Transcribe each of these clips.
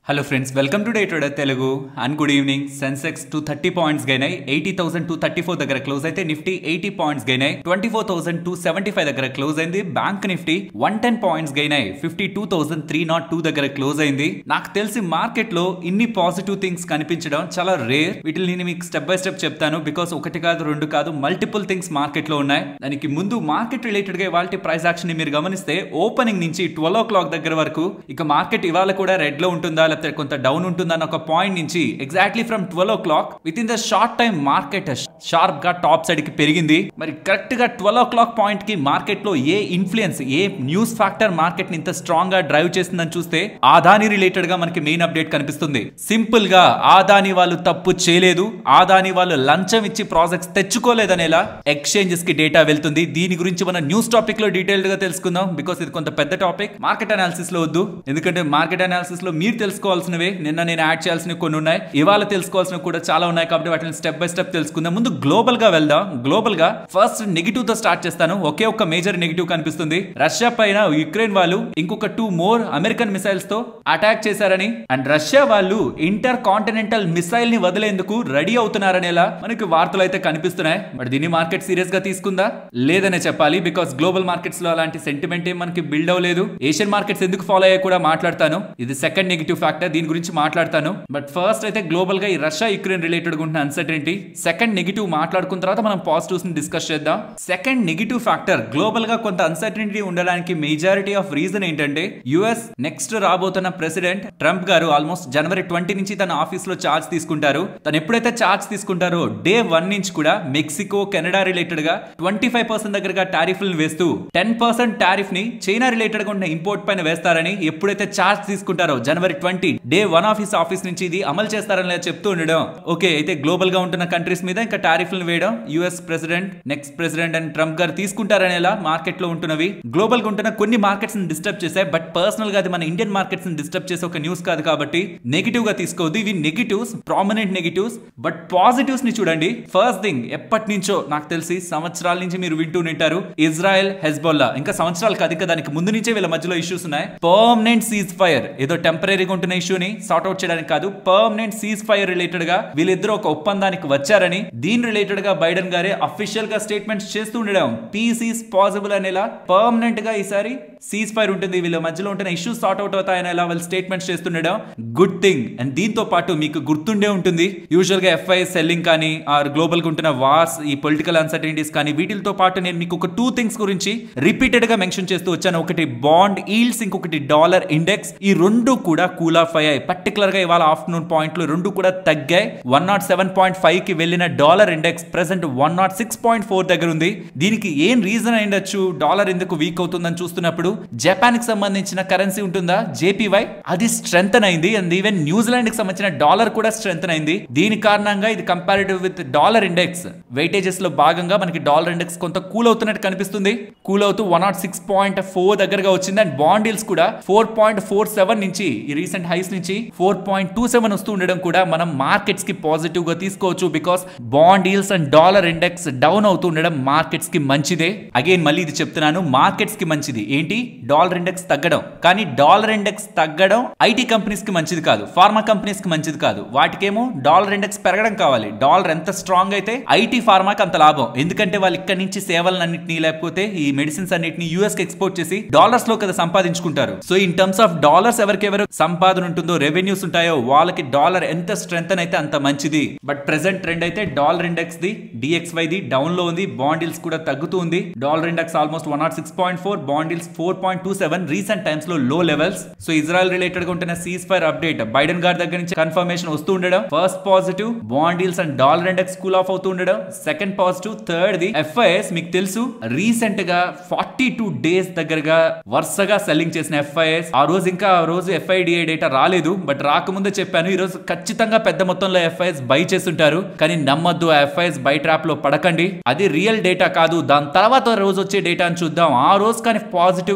hello friends welcome to Day Trader Telugu and good evening Sensex two thirty points gain అయ్యి eighty thousand two thirty four దగ్గర close అయితే Nifty eighty points gain అయ్యి twenty four thousand two seventy five దగ్గర close అయింది bank Nifty one ten points gain అయ్యి fifty two thousand three nought two దగ్గర close అయింది నాకు తెలిసి మార్కెట్ లో ఇన్ని పాజిటివ్ థింగ్స్ కనిపించడం చాలా రేర్ వీటిని నేను మీకు స్టెప్ బై స్టెప్ చెప్తాను బికాస్ ఒకటి కాదు రెండు కాదు మల్టిపుల్ థింగ్స్ మార్కెట్ లో ఉన్నాయి దానికి ముందు మార్కెట్ రిలేటెడ్ గా ఇవాళ ప్రైస్ యాక్షన్ ని మీరు గమనిస్తే ఓపెనింగ్ నుంచి ట్వెల్వ్ ఓ క్లాక్ దగ్గర వరకు ఇక మార్కెట్ ఇవాళ కూడా రెడ్ లో ఉంటుందా లేకపోతే కొంత డౌన్ ఉంటుందా అన్న ఒక పాయింట్ నుంచి exactly from twelve o'clock within the short time market sharp గా టాప్ సైడ్ కి పెరిగింది మరి కరెక్ట్ గా ట్వెల్వ్ ఓ క్లాక్ పాయింట్ కి మార్కెట్ లో ఏ ఇన్ఫ్లుయెన్స్ ఏ న్యూస్ ఫ్యాక్టర్ మార్కెట్ ని ఇంత స్ట్రాంగ్ గా డ్రైవ్ చేస్తుందని చూస్తే ఆదాని రిలేటెడ్ గా మనకి మెయిన్ అప్డేట్ కనిపిస్తుంది సింపుల్ గా ఆదాని వాళ్ళు తప్పు చేయలేదు ఆదాని వాళ్ళు లంచం ఇచ్చి ప్రాజెక్ట్స్ తెచ్చుకోలేదనేలా ఎక్స్చేంజెస్ కి డేటా వెళ్తుంది దీని గురించి మనం న్యూస్ టాపిక్ లో డీటెయిల్డ్ గా తెలుసుకుందాం బికాస్ ఇది కొంత పెద్ద టాపిక్ మార్కెట్ అనాలిసిస్ లో వద్దు ఎందుకంటే మార్కెట్ అనాలిసిస్ లో మీరు తెలుసుకోవాల్సినవే నిన్న నేను యాడ్ చేయాల్సినవి కొన్ని ఉన్నాయి ఇవాళ తెలుసుకోవాల్సినవి కూడా చాలా ఉన్నాయి కాబట్టి వాటిని స్టెప్ బై స్టెప్ తెలుసుకుందాం ముందు గ్లోబల్ గా వెళ్దాం గ్లోబల్ గా ఫస్ట్ నెగిటివ్ తో స్టార్ట్ చేస్తాను ఒకే ఒక మేజర్ నెగిటివ్ కనిపిస్తుంది రష్యా పైన యుక్రెయిన్ వాళ్ళు ఇంకొక టూ మోర్ అమెరికన్ మిసైల్స్ తో అటాక్ చేశారని అండ్ రష్యా వాళ్ళు ఇంటర్ కాంటినెంటల్ మిసైల్ ని వదిలేందుకు రెడీ అవుతున్నారనేలా మనకి వార్తలు అయితే కనిపిస్తున్నాయి బట్ దీన్ని మార్కెట్ సీరియస్ గా తీసుకుందా లేదనే చెప్పాలి బికాస్ గ్లోబల్ మార్కెట్స్ లో అలాంటి సెంటిమెంట్ ఏం మనకి బిల్డ్ అవ్వలేదు ఏషియన్ మార్కెట్స్ ఎందుకు ఫాలో అయ్యా కూడా మాట్లాడతాను ఇది సెకండ్ నెగిటివ్ ఫ్యాక్టర్ దీని గురించి మాట్లాడతాను బట్ ఫస్ట్ అయితే గ్లోబల్ గా ఈ రష్యా యుక్రెయిన్ రిలేటెడ్ ఉంటున్న అన్సర్టెనిటీ సెకండ్ నెగిటివ్ మాట్లాడుకున్న తర్వాత మనం పాజిటివ్స్ ని డిస్కస్ చేద్దాం సెకండ్ నెగిటివ్ ఫ్యాక్టర్ గ్లోబల్ గా కొంత అన్సర్టెనిటీ ఉండడానికి మెజారిటీ ఆఫ్ రీజన్ ఏంటంటే యుఎస్ నెక్స్ట్ రాబోతున్న ప్రెసిడెంట్ ట్రంప్ గారు ఆల్మోస్ట్ జనవరి ట్వంటీ నుంచి తన ఆఫీస్ లో చార్జ్ తీసుకుంటారు తను ఎప్పుడైతే చార్జ్ తీసుకుంటారో డే వన్ నుంచి కూడా మెక్సికో కెనడా రిలేటెడ్ గా ట్వంటీ ఫైవ్ పర్సెంట్ దగ్గరగా టారిఫ్లను వేస్తూ టెన్ పర్సెంట్ టారిఫ్ ని చైనా రిలేటెడ్ గా ఉన్న ఇంపోర్ట్ పైన వేస్తారని ఎప్పుడైతే చార్జ్ తీసుకుంటారో జనవరి twenty day one office office నుంచి ఇది అమలు చేస్తారని లేదా చెప్తూ ఉండడం ఓకే అయితే గ్లోబల్ గా ఉంటున్న కంట్రీస్ మీద ఇంకా టారిఫ్లను వేయడం US president next president and Trump గారు తీసుకుంటారనేలా మార్కెట్ లో ఉంటున్నవి గ్లోబల్ గా ఉంటున్న కొన్ని మార్కెట్స్ ని డిస్టర్బ్ చేశాయి బట్ పర్సనల్ గా అది మన ఇండియన్ మార్కెట్స్ ని డిస్టర్బ్ చేసే ఒక న్యూస్ కాదు కాబట్టి నెగిటివ్ గా తీసుకోవద్దు ఇవి negatives prominent negatives but positives ని చూడండి ఫస్ట్ థింగ్ ఎప్పటి నుంచో నాకు తెలిసి సంవత్సరాల నుంచి మీరు వింటూ ఉంటారు ఇజ్రాయెల్ హెజ్బొల్లా ఇంకా సంవత్సరాలు కాదు ఇంకా దానికి ముందు నుంచే వీళ్ళ మధ్యలో ఇష్యూస్ ఉన్నాయి పర్మనెంట్ సీజ్ ఫైర్ ఏదో టెంపరీగా ఉంటున్న ఇష్యూని సార్ట్ అవుట్ చేయడానికి కాదు పర్మనెంట్ సీజ్ ఫైర్ రిలేటెడ్ గా వీళ్ళిద్దరూ ఒక ఒప్పందానికి వచ్చారని దీని రిలేటెడ్ గా బైడెన్ గారే అఫీషియల్ గా స్టేట్మెంట్స్ చేస్తూ ఉండడం పీస్ ఈస్ పాసిబుల్ అనేలా పర్మనెంట్ గా ఈసారి సీజ్ ఫైర్ ఉంటుంది వీళ్ళ మధ్యలో ఉంటున్న ఇష్యూస్ సార్ట్ అవుట్ అవుతాయని ఎలా వాళ్ళు స్టేట్మెంట్స్ చేస్తుండడం గుడ్ థింగ్ అండ్ దీంతో పాటు మీకు గుర్తుండే ఉంటుంది యూజువల్ గా ఎఫ్ఐ సెల్లింగ్ కానీ ఆర్ గ్లోబల్ గా ఉంటున్న వార్స్ ఈ పొలిటికల్ అన్సర్టనిటీస్ కానీ వీటితో పాటు నేను మీకు ఒక టూ థింగ్స్ గురించి రిపీటెడ్ గా మెన్షన్ చేస్తూ వచ్చాను ఒకటి బాండ్ ఈల్డ్స్ ఇంకొకటి డాలర్ ఇండెక్స్ ఈ రెండు కూడా కూల్ ఆఫ్ అయ్యాయి పర్టికులర్ గా ఇవాళ ఆఫ్టర్నూన్ పాయింట్లు రెండు కూడా తగ్గాయి one nought seven point five కి వెళ్ళిన dollar index present one nought six point four దగ్గర ఉంది దీనికి ఏం రీజన్ అయిండొచ్చు డాలర్ ఎందుకు వీక్ అవుతుందని చూస్తున్నప్పుడు జపాన్ కి సంబంధించిన కరెన్సీ ఉంటుందా జేపీవై అది స్ట్రెంగ్ అయింది అండ్ ఈవెన్ న్యూజిలాండ్ కి సంబంధించిన డాలర్ కూడా స్ట్రెంగ్ అయింది దీని కారణంగా ఇది comparative with dollar index weightages లో భాగంగా మనకి డాలర్ ఇండెక్స్ కొంత కూల్ అవుతున్నట్టు కనిపిస్తుంది కూల్ అవుతూ one nought six point four దగ్గరగా వచ్చింది అండ్ బాండ్ డీల్స్ కూడా ఫోర్ పాయింట్ ఫోర్ సెవెన్ నుంచి ఈ రీసెంట్ హైస్ నుంచి ఫోర్ పాయింట్ టూ సెవెన్ వస్తూ ఉండడం కూడా మనం మార్కెట్స్ కి పాజిటివ్ గా తీసుకోవచ్చు బికాస్ బాండ్ డీల్స్ అండ్ డాలర్ ఇండెక్స్ డౌన్ అవుతూ ఉండడం మార్కెట్స్ కి మంచిదే అగైన్ మళ్ళీ ఇది చెప్తున్నాను మార్కెట్స్ కి మంచిది ఏంటి డాలర్ ఇండెక్స్ తగ్గడం కానీ డాలర్ ఇండెక్స్ తగ్గడం ఐటీ కంపెనీస్ కి మంచిది కాదు ఫార్మా కంపెనీస్ కి మంచిది కాదు వాటికేమో డాలర్ ఇండెక్స్ పెరగడం కావాలి డాలర్ ఎంత స్ట్రాంగ్ అయితే ఐటీ ఫార్మాకి అంత లాభం ఎందుకంటే వాళ్ళు ఇక్కడ నుంచి సేవలన్నింటినీ లేకపోతే ఈ మెడిసిన్స్ అన్నిటిని యూఎస్ కి ఎక్స్పోర్ట్ చేసి డాలర్స్ లో కదా సంపాదించుకుంటారు so in terms of dollars ఎవరికెవరు సంపాదన ఉంటుందో రెవెన్యూస్ ఉంటాయో వాళ్ళకి డాలర్ ఎంత స్ట్రెంగ్ అయితే అంత మంచిది బట్ ప్రెసెంట్ ట్రెండ్ అయితే డాలర్ ఇండెక్స్ ది డిఎక్స్వై ది డౌన్ లో ఉంది బాండిల్స్ కూడా తగ్గుతూ ఉంది dollar index almost one nought six point four bond yields four point two seven recent times లో low levels so Israel related గా ఉంటున్న సీజ్ ఫైర్ అప్డేట్ బైడెన్ గారి దగ్గర నుంచి కన్ఫర్మేషన్ వస్తూ ఉండడం first positive bond yields and dollar index cool off అవుతూ ఉండడం second positive third the FIs మీకు తెలుసు రీసెంట్ గా ఫార్టీ టూ డేస్ దగ్గరగా వరుసగా సెల్లింగ్ చేసిన ఎఫ్ఐఎస్ ఆ రోజు ఇంకా ఆ రోజు ఎఫ్ఐడిఐ డేటా రాలేదు బట్ రాకముందే చెప్పాను ఈ రోజు ఖచ్చితంగా పెద్ద మొత్తంలో ఎఫ్ఐఎస్ బై చేస్తుంటారు కానీ నమ్మద్దు ఆ ఎఫ్ఐఎస్ బై ట్రాప్ లో పడకండి అది రియల్ డేటా కాదు దాని తర్వాత రోజు వచ్చే డేటా అని చూద్దాం ఆ రోజు కానీ పాజిటివ్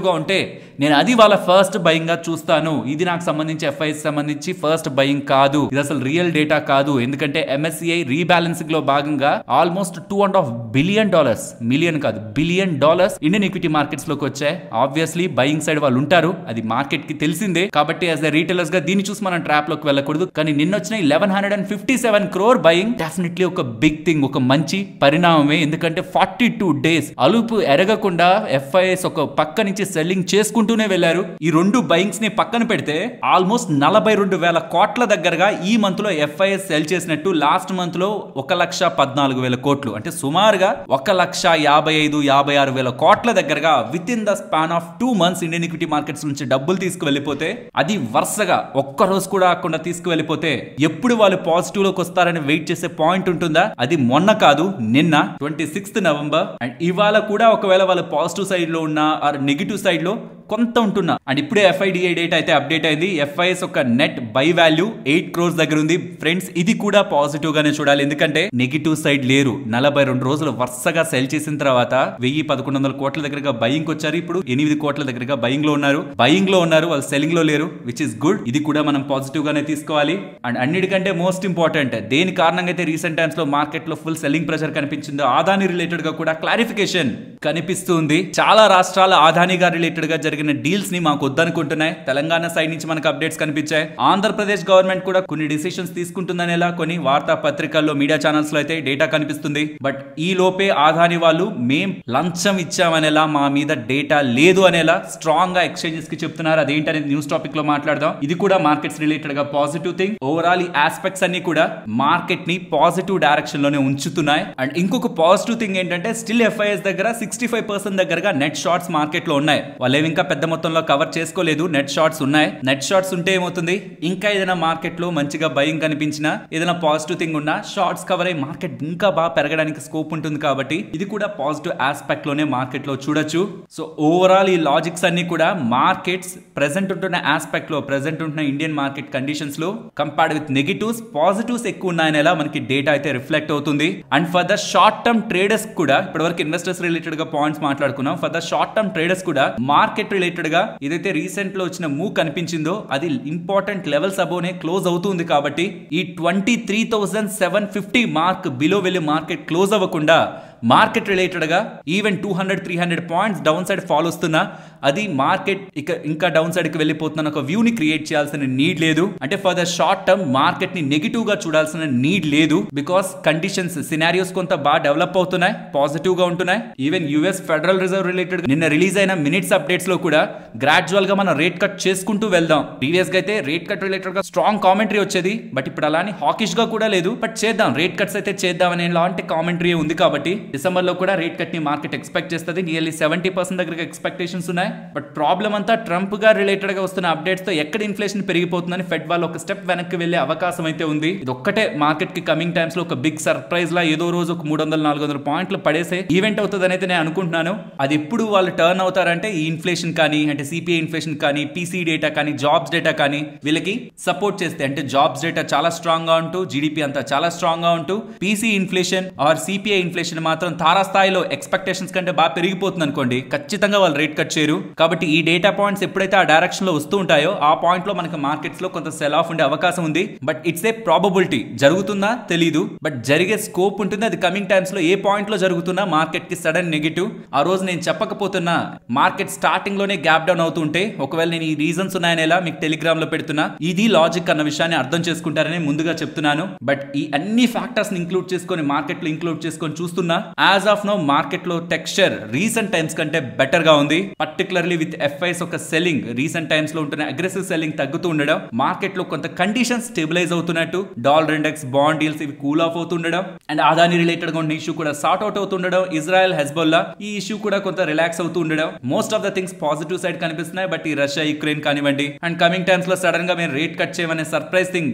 గా ఉంటే నేను అది వాళ్ళ ఫస్ట్ బయింగ్ గా చూస్తాను ఇది నాకు సంబంధించి ఎఫ్ఐఎస్ సంబంధించి ఫస్ట్ బయింగ్ కాదు ఇది అసలు రియల్ డేటా కాదు ఎందుకంటే ఎంఎస్సిఐ రీబ్యాలెన్సింగ్ లో భాగంగా almost two and half billion dollars million కాదు billion dollars Indian equity markets లోకి వచ్చాయి ఆబ్వియస్లీ బయింగ్ సైడ్ వాళ్ళు ఉంటారు అది మార్కెట్ కి తెలిసిందే కాబట్టి యాజ్ ఎ రీటైలర్స్ గా దీన్ని చూసి మనం ట్రాప్ లోకి వెళ్ళకూడదు కానీ నిన్న వచ్చిన eleven hundred and fifty seven crore buying definitely ఒక బిగ్ థింగ్ ఒక మంచి పరిణామమే ఎందుకంటే ఫార్టీ టూ డేస్ అలుపు ఎరగకుండా ఎఫ్ఐఎస్ ఒక పక్క నుంచి సెల్లింగ్ చేసుకుంటూనే వెళ్లారు ఈ రెండు బయింగ్స్ ని పక్కన పెడితే ఆల్మోస్ట్ నలభై రెండు వేల కోట్ల దగ్గరగా ఈ మంత్ లో ఎఫ్ఐఎస్ సెల్ చేసినట్టు లాస్ట్ మంత్ లో ఒక లక్ష పద్నాలుగు వేల కోట్లు అంటే సుమారుగా ఒక లక్ష యాభై ఐదు యాభై ఆరు వేల కోట్ల దగ్గరగా within the span of two months Indian equity markets నుంచి డబ్బులు తీసుకువెళ్ళిపోతే అది వరుసగా ఒక్క రోజు కూడా ఆకుండా తీసుకువెళ్ళిపోతే ఎప్పుడు వాళ్ళు పాజిటివ్ లోకి వస్తారని వెయిట్ చేసే పాయింట్ ఉంటుందా అది మొన్న కాదు నిన్న ట్వంటీ సిక్స్త్ నవంబర్ అండ్ ఇవాళ కూడా ఒకవేళ వాళ్ళు పాజిటివ్ సైడ్ లో ఉన్న ఆర్ నెగిటివ్ సైడ్ లో కొంత ఉంటున్నా అండ్ ఇప్పుడే ఎఫ్ఐడిఐ డేట్ అయితే అప్డేట్ అయింది ఎఫ్ఐఎస్ ఒక net buy value eight crores దగ్గర ఉంది ఫ్రెండ్స్ ఇది కూడా పాజిటివ్ గానే చూడాలి ఎందుకంటే నెగిటివ్ సైడ్ లేరు నలభై రెండు రోజులు వరుసగా సెల్ చేసిన తర్వాత వెయ్యి పదకొండు వందల కోట్ల దగ్గరగా బయింగ్ వచ్చారు ఇప్పుడు ఎనిమిది కోట్ల దగ్గరగా బయింగ్ లో ఉన్నారు బయింగ్ లో ఉన్నారు వాళ్ళు సెల్లింగ్ లో లేరు విచ్ ఇస్ గుడ్ ఇది కూడా మనం పాజిటివ్ గానే తీసుకోవాలి అండ్ అన్నిటికంటే మోస్ట్ ఇంపార్టెంట్ దేని కారణంగా అయితే రీసెంట్ టైమ్స్ లో మార్కెట్ లో ఫుల్ సెల్లింగ్ ప్రెషర్ కనిపించిందో ఆదాని రిలేటెడ్ గా కూడా క్లారిఫికేషన్ కనిపిస్తుంది చాలా రాష్ట్రాల ఆదానిగా రిలేటెడ్ గా జరిగిన డీల్స్ ని మాకు వద్దనుకుంటున్నాయి తెలంగాణ సైడ్ నుంచి మనకు అప్డేట్స్ కనిపించాయి ఆంధ్రప్రదేశ్ గవర్నమెంట్ కూడా కొన్ని డిసిషన్స్ తీసుకుంటుందనేలా కొన్ని వార్తా పత్రికల్లో మీడియా ఛానల్స్ లో అయితే డేటా కనిపిస్తుంది బట్ ఈ లోపే ఆదాని వాళ్ళు మేం లంచం ఇచ్చామనేలా మా మీద డేటా లేదు అనేలా స్ట్రాంగ్ గా ఎక్స్చేంజెస్ కి చెప్తున్నారు అదేంటనేది న్యూస్ టాపిక్ లో మాట్లాడదాం ఇది కూడా మార్కెట్స్ రిలేటెడ్ గా పాజిటివ్ థింగ్ ఓవరాల్ ఈ ఆస్పెక్ట్స్ అన్ని కూడా మార్కెట్ ని పాజిటివ్ డైరెక్షన్ లోనే ఉంచుతున్నాయి అండ్ ఇంకొక పాజిటివ్ థింగ్ ఏంటంటే స్టిల్ ఎఫ్ఐఎస్ దగ్గర సిక్స్టీ ఫైవ్ పర్సెంట్ దగ్గరగా నెట్ షార్ట్స్ మార్కెట్ లో ఉన్నాయి వాళ్ళు ఇంకా పెద్ద మొత్తంలో కవర్ చేసుకోలేదు నెట్ షార్ట్స్ ఉన్నాయి నెట్ షార్ట్స్ ఉంటే ఏమవుతుంది ఇంకా ఏదైనా మార్కెట్ లో మంచిగా భయం కనిపించినా ఏదైనా పాజిటివ్ థింగ్ ఉన్నా షార్ట్స్ కవర్ అయ్యి మార్కెట్ ఇంకా బాగా పెరగడానికి స్కోప్ ఉంటుంది కాబట్టి ఇది కూడా పాజిటివ్ ఆస్పెక్ట్ లోనే మార్కెట్ లో చూడొచ్చు సో ఓవరాల్ ఈ లాజిక్స్ అన్ని కూడా మార్కెట్స్ ప్రెసెంట్ ఉంటున్న ఆస్పెక్ట్ లో ప్రెసెంట్ ఉంటున్న ఇండియన్ మార్కెట్ కండిషన్స్ లో కంపేర్డ్ విత్ నెగిటివ్స్ పాజిటివ్స్ ఎక్కువ ఉన్నాయనేలా మనకి డేటా అయితే రిఫ్లెక్ట్ అవుతుంది and for the short term traders కూడా ఇప్పటివరకు ఇన్వెస్టర్స్ రిలేటెడ్ గా పాయింట్స్ మాట్లాడుకున్నాం for the short term traders కూడా మార్కెట్ రిలేటెడ్ గా ఏదైతే రీసెంట్ లో వచ్చిన మూవ్ కనిపించిందో అది ఇంపార్టెంట్ లెవెల్స్ అబోనే క్లోజ్ అవుతుంది కాబట్టి ఈ twenty three thousand seven fifty mark below వెళ్ళి మార్కెట్ క్లోజ్ అవ్వకుండా మార్కెట్ రిలేటెడ్గా even two hundred three hundred points down side fall వస్తున్నా అది మార్కెట్ ఇక ఇంకా డౌన్ సైడ్కి వెళ్ళిపోతున్న ఒక వ్యూని క్రియేట్ చేయాల్సిన నీడ్ లేదు అంటే for the short term market ని నెగిటివ్ గా చూడాల్సిన నీడ్ లేదు బికాస్ కండిషన్స్ సినారియోస్ కొంత బాగా డెవలప్ అవుతున్నాయి పాజిటివ్ గా ఉంటున్నాయి even US federal reserve related నిన్న రిలీజ్ అయిన మినిట్స్ అప్డేట్స్ లో కూడా గ్రాడ్యువల్ గా మనం రేట్ కట్ చేసుకుంటూ వెళ్దాం ప్రీవియస్ గా అయితే రేట్ కట్ రిలేటెడ్ గా స్ట్రాంగ్ కామెంటరీ వచ్చేది బట్ ఇప్పుడు అలానే హాకిష్ గా కూడా లేదు బట్ చేద్దాం రేట్ కట్స్ అయితే చేద్దాం అనే లాంటి కామెంటరీ ఉంది కాబట్టి డిసెంబర్ లో కూడా రేట్ కట్ ని మార్కెట్ ఎక్స్పెక్ట్ చేస్తుంది నియర్లీ సెవెంటీ పర్సెంట్ దగ్గర ఎక్స్పెక్టేషన్స్ ఉన్నాయి బట్ ప్రాబ్లం అంతా ట్రంప్ గా రిలేటెడ్ గా వస్తున్న అప్డేట్స్ తో ఎక్కడ ఇన్ఫ్లేషన్ పెరిగిపోతుందని ఫెడ్ వాళ్ళు ఒక స్టెప్ వెనక్కి వెళ్లే అవకాశం అయితే ఉంది ఇది ఒక్కటే మార్కెట్ కి కమింగ్ టైమ్స్ లో ఒక బిగ్ సర్ప్రైజ్ లా ఏదో రోజు ఒక మూడు వందల నాలుగు వందల పాయింట్లు పడేసే ఈవెంట్ అవుతుంది అయితే నేను అనుకుంటున్నాను అది ఎప్పుడు వాళ్ళు టర్న్ అవుతారంటే ఈ ఇన్ఫ్లేషన్ కానీ అంటే సిపిఐ ఇన్ఫ్లేషన్ కానీ పీసీ డేటా కానీ జాబ్స్ డేటా కానీ వీళ్ళకి సపోర్ట్ చేస్తే అంటే జాబ్స్ డేటా చాలా స్ట్రాంగ్ గా ఉంటూ జీడిపి అంతా చాలా స్ట్రాంగ్ గా ఉంటూ PCE inflation or CPI inflation మాత్రం తారాస్థాయిలో ఎక్స్పెక్టేషన్స్ కంటే బాగా పెరిగిపోతుంది అనుకోండి ఖచ్చితంగా వాళ్ళు రేట్ కట్ చేయరు కాబట్టి ఈ డేటా పాయింట్స్ ఎప్పుడైతే ఆ డైరెక్షన్ లో వస్తూ ఉంటాయో ఆ పాయింట్ లో మనకి మార్కెట్స్ లో కొంత సెల్ ఆఫ్ ఉండే అవకాశం ఉంది బట్ ఇట్స్ ఏ ప్రాబబిలిటీ జరుగుతుందా తెలీదు బట్ జరిగే స్కోప్ ఉంటుంది అది కమింగ్ టైమ్స్ లో ఏ పాయింట్ లో జరుగుతున్నా మార్కెట్ కి సడన్ నెగిటివ్ ఆ రోజు నేను చెప్పకపోతున్నా మార్కెట్ స్టార్టింగ్ లోనే గ్యాప్ డౌన్ అవుతుంటే ఒకవేళ నేను ఈ రీజన్స్ ఉన్నాయనేలా మీకు టెలిగ్రామ్ లో పెడుతున్నా ఇది లాజిక్ అన్న విషయాన్ని అర్థం చేసుకుంటారని ముందుగా చెప్తున్నాను బట్ ఈ అన్ని ఫ్యాక్టర్స్ ని ఇంక్లూడ్ చేసుకొని మార్కెట్ లో ఇంక్లూడ్ చేసుకొని చూస్తున్నా యాజ్ ఆఫ్ నో మార్కెట్ లో టెక్స్చర్ రీసెంట్ టైమ్స్ కంటే బెటర్ గా ఉంది పర్టికులర్లీ విత్ ఎఫ్ఐస్ ఒక సెల్లింగ్ రీసెంట్ టైమ్స్ లో ఉంటున్న అగ్రెసివ్ సెల్లింగ్ తగ్గుతూ ఉండడం మార్కెట్ లో కొంత కండిషన్ స్టెబిలైజ్ అవుతున్నట్టు డాలర్ ఇండెక్స్ బాండ్ డీల్స్ ఇవి కూల్ ఆఫ్ అవుతుండడం అండ్ ఆదాని రిలేటెడ్ గా ఉన్న ఇష్యూ కూడా సార్ట్ అవుట్ అవుతుండడం ఇజ్రాయెల్ హెస్బొల్లా ఈ ఇష్యూ కూడా కొంత రిలాక్స్ అవుతూ ఉండడం most of the things positive side కనిపిస్తున్నాయి బట్ ఈ రష్యా యుక్రెయిన్ కానివ్వండి అండ్ కమింగ్ టైమ్స్ లో సడన్ గా మేము రేట్ కట్ చేయమనే సర్ప్రైజ్ థింగ్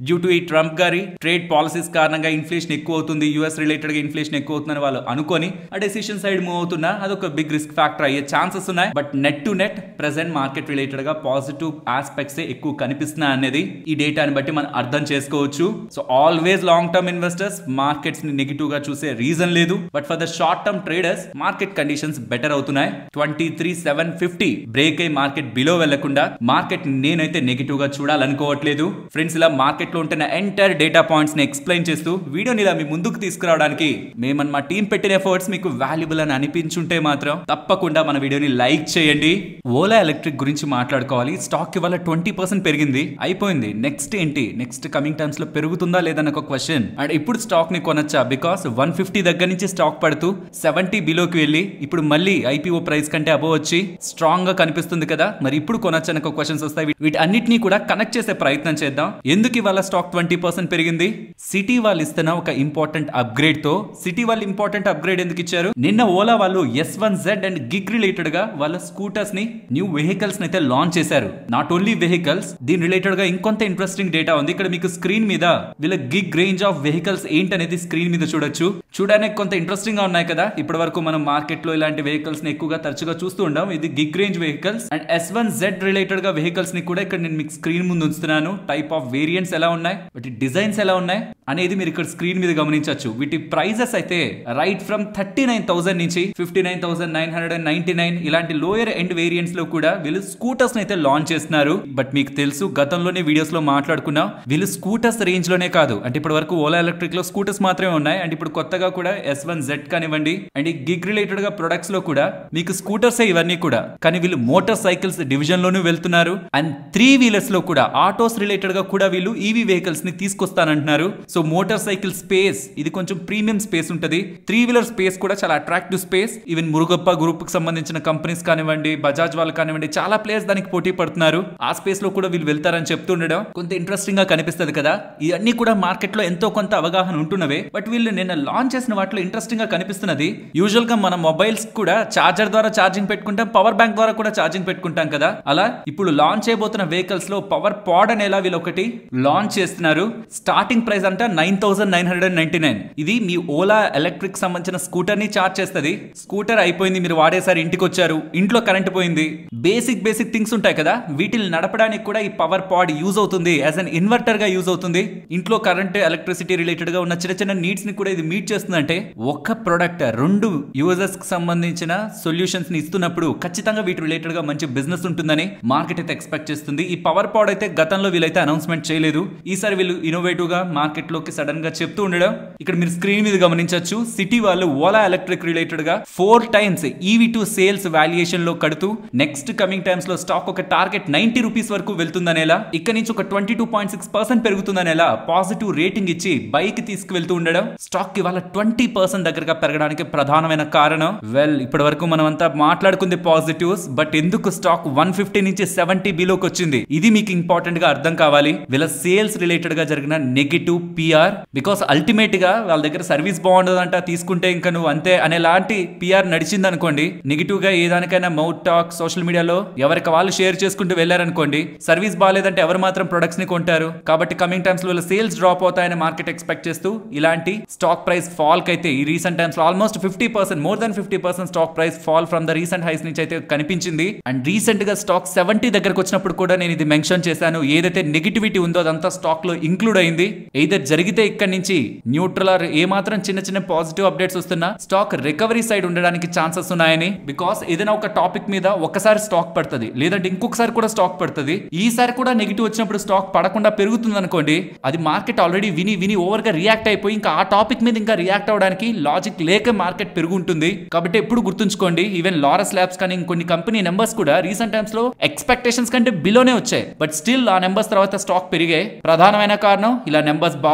డ్యూ టు ఈ ట్రంప్ గారి ట్రేడ్ పాలసీస్ కారణంగా ఇన్ఫ్లేషన్ ఎక్కువ అవుతుంది యుఎస్ రిలేటెడ్ గా ఇన్ఫ్లేషన్ ఎక్కువ అవుతుందని వాళ్ళు అనుకొని ఆ డెసిషన్ సైడ్ మూవ్ అవుతున్నా అదొక బిగ్ రిస్క్ ఫ్యాక్టర్ అయ్యే ఛాన్సెస్ ఉన్నాయి but net to net present market related గా పాజిటివ్ ఆస్పెక్ట్స్ ఎక్కువ కనిపిస్తున్నాయి అనేది ఈ డేటాని బట్టి మనం అర్థం చేసుకోవచ్చు so always long term investors markets ని నెగిటివ్ గా చూసే రీజన్ లేదు but for the short term traders market conditions better అవుతున్నాయి twenty three seven fifty break అయి మార్కెట్ బిలో వెళ్లకుండా మార్కెట్ నేనైతే నెగిటివ్ గా చూడాలనుకోవట్లేదు ఫ్రెండ్స్ ఇలా మార్కెట్ లో ఉంటున్న ఎంటైర్ డేటా పాయింట్స్ ని ఎక్స్ప్లెయిన్ చేస్తూ వీడియోని ఇలా మీ ముందుకు తీసుకురావడానికి మేమన్ మా టీం పెట్టిన ఎఫర్ట్స్ మీకు వాల్యుబుల్ అని అనిపించుంటే మాత్రం తప్పకుండా మన వీడియోని లైక్ చేయండి ఓలా ఎలక్ట్రిక్ గురించి మాట్లాడుకోవాలి స్టాక్ ఇవాళ ట్వంటీ పర్సెంట్ పెరిగింది అయిపోయింది నెక్స్ట్ ఏంటి నెక్స్ట్ కమింగ్ టైమ్స్ లో పెరుగుతుందా లేదన్న ఒక క్వశ్చన్ అండ్ ఇప్పుడు స్టాక్ ని కొనొచ్చా బికాస్ వన్ ఫిఫ్టీ దగ్గర నుంచి స్టాక్ పడుతూ సెవెంటీ బిలోకి వెళ్ళి ఇప్పుడు మళ్ళీ ఐపీఓ ప్రైస్ కంటే అబో వచ్చి స్ట్రాంగ్ గా కనిపిస్తుంది కదా మరి ఇప్పుడు కొనొచ్చు అన్న క్వశ్చన్స్ వస్తాయి వీ- వీటన్నిటిని కూడా కనెక్ట్ చేసే ప్రయత్నం చేద్దాం ఎందుకు ఇవాళ స్టాక్ ట్వంటీ పర్సెంట్ పెరిగింది సిటీ వాళ్ళు ఇస్తున్న ఒక ఇంపార్టెంట్ అప్గ్రేడ్ తో సిటీ వాళ్ళు ఇంపార్టెంట్ అప్గ్రేడ్ ఎందుకు ఇచ్చారు నిన్న ఓలా వాళ్ళు S one Z and Gig related గా వాళ్ళ స్కూటర్స్ ని న్యూ వెహికల్స్ అయితే లాంచ్ చేశారు నాట్ ఓన్లీ వెహికల్స్ దీని రిలేటెడ్ గా ఇంకొంత ఇంట్రెస్టింగ్ డేటా ఉంది ఇక్కడ మీకు స్క్రీన్ మీద వీళ్ళ గిగ్ రేంజ్ ఆఫ్ వెహికల్స్ ఏంటనేది స్క్రీన్ మీద చూడొచ్చు చూడడానికి కొంత ఇంట్రెస్టింగ్ గా ఉన్నాయి కదా ఇప్పటి వరకు మనం మార్కెట్ లో ఇలాంటి వెహికల్స్ ని ఎక్కువగా తరచుగా చూస్తూ ఉంటాం ఇది Gig range vehicles and S one Z related గా వెహికల్స్ ని కూడా ఇక్కడ నేను మీకు స్క్రీన్ ముందు ఉంచుతున్నాను టైప్ ఆఫ్ వేరియంట్స్ ఎలా ఉన్నాయి వాటి డిజైన్స్ ఎలా ఉన్నాయి అనేది మీరు ఇక్కడ స్క్రీన్ మీద గమనించవచ్చు వీటి ప్రైజెస్ అయితే right from thirty nine thousand నుంచి fifty nine thousand nine hundred and ninety nine ఇలాంటి లోయర్ ఎండ్ వేరియంట్స్ లో కూడా వీళ్ళు స్కూటర్స్ అయితే లాంచ్ చేస్తున్నారు బట్ మీకు తెలుసు గతంలోనే వీడియోస్ లో మాట్లాడుకున్నా వీళ్ళు స్కూటర్స్ రేంజ్ లోనే కాదు అంటే ఇప్పటి వరకు ఓలా ఎలక్ట్రిక్ లో స్కూటర్స్ మాత్రమే ఉన్నాయి అండ్ ఇప్పుడు కొత్తగా కూడా ఎస్ వన్ జెడ్ కానివ్వండి అండ్ ఈ గిగ్ రిలేటెడ్ గా ప్రొడక్ట్స్ లో కూడా మీకు స్కూటర్స్ ఇవన్నీ కూడా కానీ వీళ్ళు మోటార్ సైకిల్స్ డివిజన్ లోనూ వెళ్తున్నారు అండ్ త్రీ వీలర్స్ లో కూడా ఆటోస్ రిలేటెడ్ గా కూడా వీళ్ళు ఈవీ వెహికల్స్ ని తీసుకొస్తానంటున్నారు సో మోటార్ సైకిల్ స్పేస్ ఇది కొంచెం ప్రీమియం స్పేస్ ఉంటది త్రీ వీలర్ స్పేస్ కూడా చాలా attractive space even Murugappa group కి సంబంధించిన కంపెనీస్ కానివ్వండి బజాజ్ వాళ్ళు కానివ్వండి చాలా ప్లేయర్స్ దానికి పోటీ పడుతున్నారు ఆ స్పేస్ లో కూడా వీళ్ళు వెళ్తారని చెప్తుండడం కొంత ఇంట్రెస్టింగ్ గా కనిపిస్తుంది కదా ఇవన్నీ కూడా మార్కెట్ లో ఎంతో కొంత అవగాహన ఉంటున్నవే బట్ వీళ్ళు నిన్న లాంచ్ చేసిన వాటిలో ఇంట్రెస్టింగ్ గా కనిపిస్తున్నది యూజువల్ గా మన మొబైల్స్ కూడా చార్జర్ ద్వారా ఛార్జింగ్ పెట్టుకుంటాం పవర్ బ్యాంక్ ద్వారా కూడా ఛార్జింగ్ పెట్టుకుంటాం కదా అలా ఇప్పుడు లాంచ్ చేయబోతున్న వెహికల్స్ లో పవర్ పాడ్ అనేలా వీళ్ళు ఒకటి లాంచ్ చేస్తున్నారు స్టార్టింగ్ ప్రైస్ అంట nine thousand nine hundred ninety nine ఇది మీ ఓలా ఎలక్ట్రిక్ సంబంధించిన స్కూటర్ ని చార్జ్ చేస్తుంది స్కూటర్ అయిపోయింది మీరు వాడేసారి ఇంటికి వచ్చారు ఇంట్లో కరెంట్ పోయింది బేసిక్ బేసిక్ థింగ్స్ ఉంటాయి కదా వీటిని నడపడానికి కూడా ఈ పవర్ పాడ్ యూజ్ అవుతుంది యాజ్ అన్ ఇన్వర్టర్ గా యూజ్ అవుతుంది ఇంట్లో కరెంట్ ఎలక్ట్రిసిటీ రిలేటెడ్ గా ఉన్న చిన్న చిన్న నీడ్స్ ని కూడా ఇది మీట్ చేస్తుందంటే ఒక్క ప్రొడక్ట్ రెండు యూజర్స్ కి సంబంధించిన సొల్యూషన్స్ ని ఇస్తున్నప్పుడు ఖచ్చితంగా వీటి రిలేటెడ్ గా మంచి బిజినెస్ ఉంటుందని మార్కెట్ అయితే ఎక్స్పెక్ట్ చేస్తుంది ఈ పవర్ పాడ్ అయితే గతంలో వీళ్ళైతే అనౌన్స్మెంట్ చేయలేదు ఈసారి వీళ్ళు ఇన్నోవేటివ్ గా మార్కెట్ లోకి సడన్ గా చెప్తూ ఉండడం ఇక్కడ మీరు స్క్రీన్ మీద గమనించవచ్చు సిటీ వాళ్ళు ఓలా ఎలక్ట్రిక్ రిలేటెడ్ గా four times EV to sales valuation లో కడుతూ నెక్స్ట్ కమింగ్ టైమ్స్ లో స్టాక్ ఒక టార్గెట్ నైన్టీ రూపీస్ వరకు వెళ్తుందనేలా ఇక్కడ నుంచి ఒక twenty two point six percent పెరుగుతుందనేలా పాజిటివ్ రేటింగ్ ఇచ్చి బైక్ తీసుకువెళ్తూ ఉండడం స్టాక్ ఇవాళ ట్వంటీ పర్సెంట్ దగ్గరగా పెరగడానికి ప్రధానమైన కారణం వెల్ ఇప్పటి వరకు మనం అంతా మాట్లాడుకుంది పాజిటివ్స్ బట్ ఎందుకు స్టాక్ వన్ ఫిఫ్టీ నుంచి సెవెంటీ బిలోకి వచ్చింది ఇది మీకు ఇంపార్టెంట్ గా అర్థం కావాలి వీళ్ళ సేల్స్ రిలేటెడ్ గా జరిగిన నెగిటివ్ పిఆర్ బికాస్ అల్టిమేట్ గా వాళ్ళ దగ్గర సర్వీస్ బాగుండదంట తీసుకుంటే ఇంకా నువ్వు అంతే అనేలాంటి పిఆర్ నడిచింది అనుకోండి నెగిటివ్ గా ఏదానికైనా మౌత్ టాక్ సోషల్ మీడియాలో ఎవరికి వాళ్ళు షేర్ చేసుకుంటూ వెళ్ళారనుకోండి సర్వీస్ బాగాలేదంటే ఎవరు మాత్రం ప్రొడక్ట్స్ ని కొంటారు కాబట్టి కమింగ్ టైమ్స్ లో సేల్స్ డ్రాప్ అవుతాయని మార్కెట్ ఎక్స్పెక్ట్ చేస్తూ ఇలాంటి స్టాక్ ప్రైస్ ఫాల్ అయితే ఈ రీసెంట్ టైమ్స్ లో almost fifty percent more than fifty percent stock price fall from the recent highs నుంచి అయితే కనిపించింది అండ్ రీసెంట్ గా స్టాక్ సెవెంటీ దగ్గరకు వచ్చినప్పుడు కూడా నేను ఇది మెన్షన్ చేశాను ఏదైతే నెగిటివిటీ ఉందో అదంతా స్టాక్ లో ఇంక్లూడ్ అయింది ఏదైతే జరిగితే ఇక్కడ నుంచి న్యూట్రల్ ఆర్ ఏ మాత్రం చిన్న చిన్న పాజిటివ్ అప్డేట్స్ వస్తున్నా స్టాక్ రికవరీ సైడ్ ఉండడానికి ఛాన్సెస్ ఉన్నాయని బికాస్ ఏదైనా ఒక టాపిక్ మీద ఒకసారి స్టాక్ పడుతుంది లేదంటే ఇంకొకసారి కూడా స్టాక్ పడుతుంది ఈసారి కూడా నెగిటివ్ వచ్చినప్పుడు స్టాక్ పడకుండా పెరుగుతుంది అనుకోండి అది మార్కెట్ ఆల్రెడీ విని విని ఓవర్ గా రియాక్ట్ అయిపోయి ఇంకా ఆ టాపిక్ మీద ఇంకా రియాక్ట్ అవడానికి లాజిక్ లేక మార్కెట్ పెరుగుంటుంది కాబట్టి ఎప్పుడు గుర్తుంచుకోండి ఈవెన్ లారస్ ల్యాబ్స్ కానీ ఇంకొన్ని కంపెనీ నెంబర్స్ కూడా రీసెంట్ టైమ్స్ లో ఎక్స్పెక్టేషన్స్ కంటే బిలోనే వచ్చాయి బట్ స్టిల్ ఆ నెంబర్స్ తర్వాత స్టాక్ పెరిగాయి ప్రధానమైన కారణం ఇలా నెంబర్స్ బాగా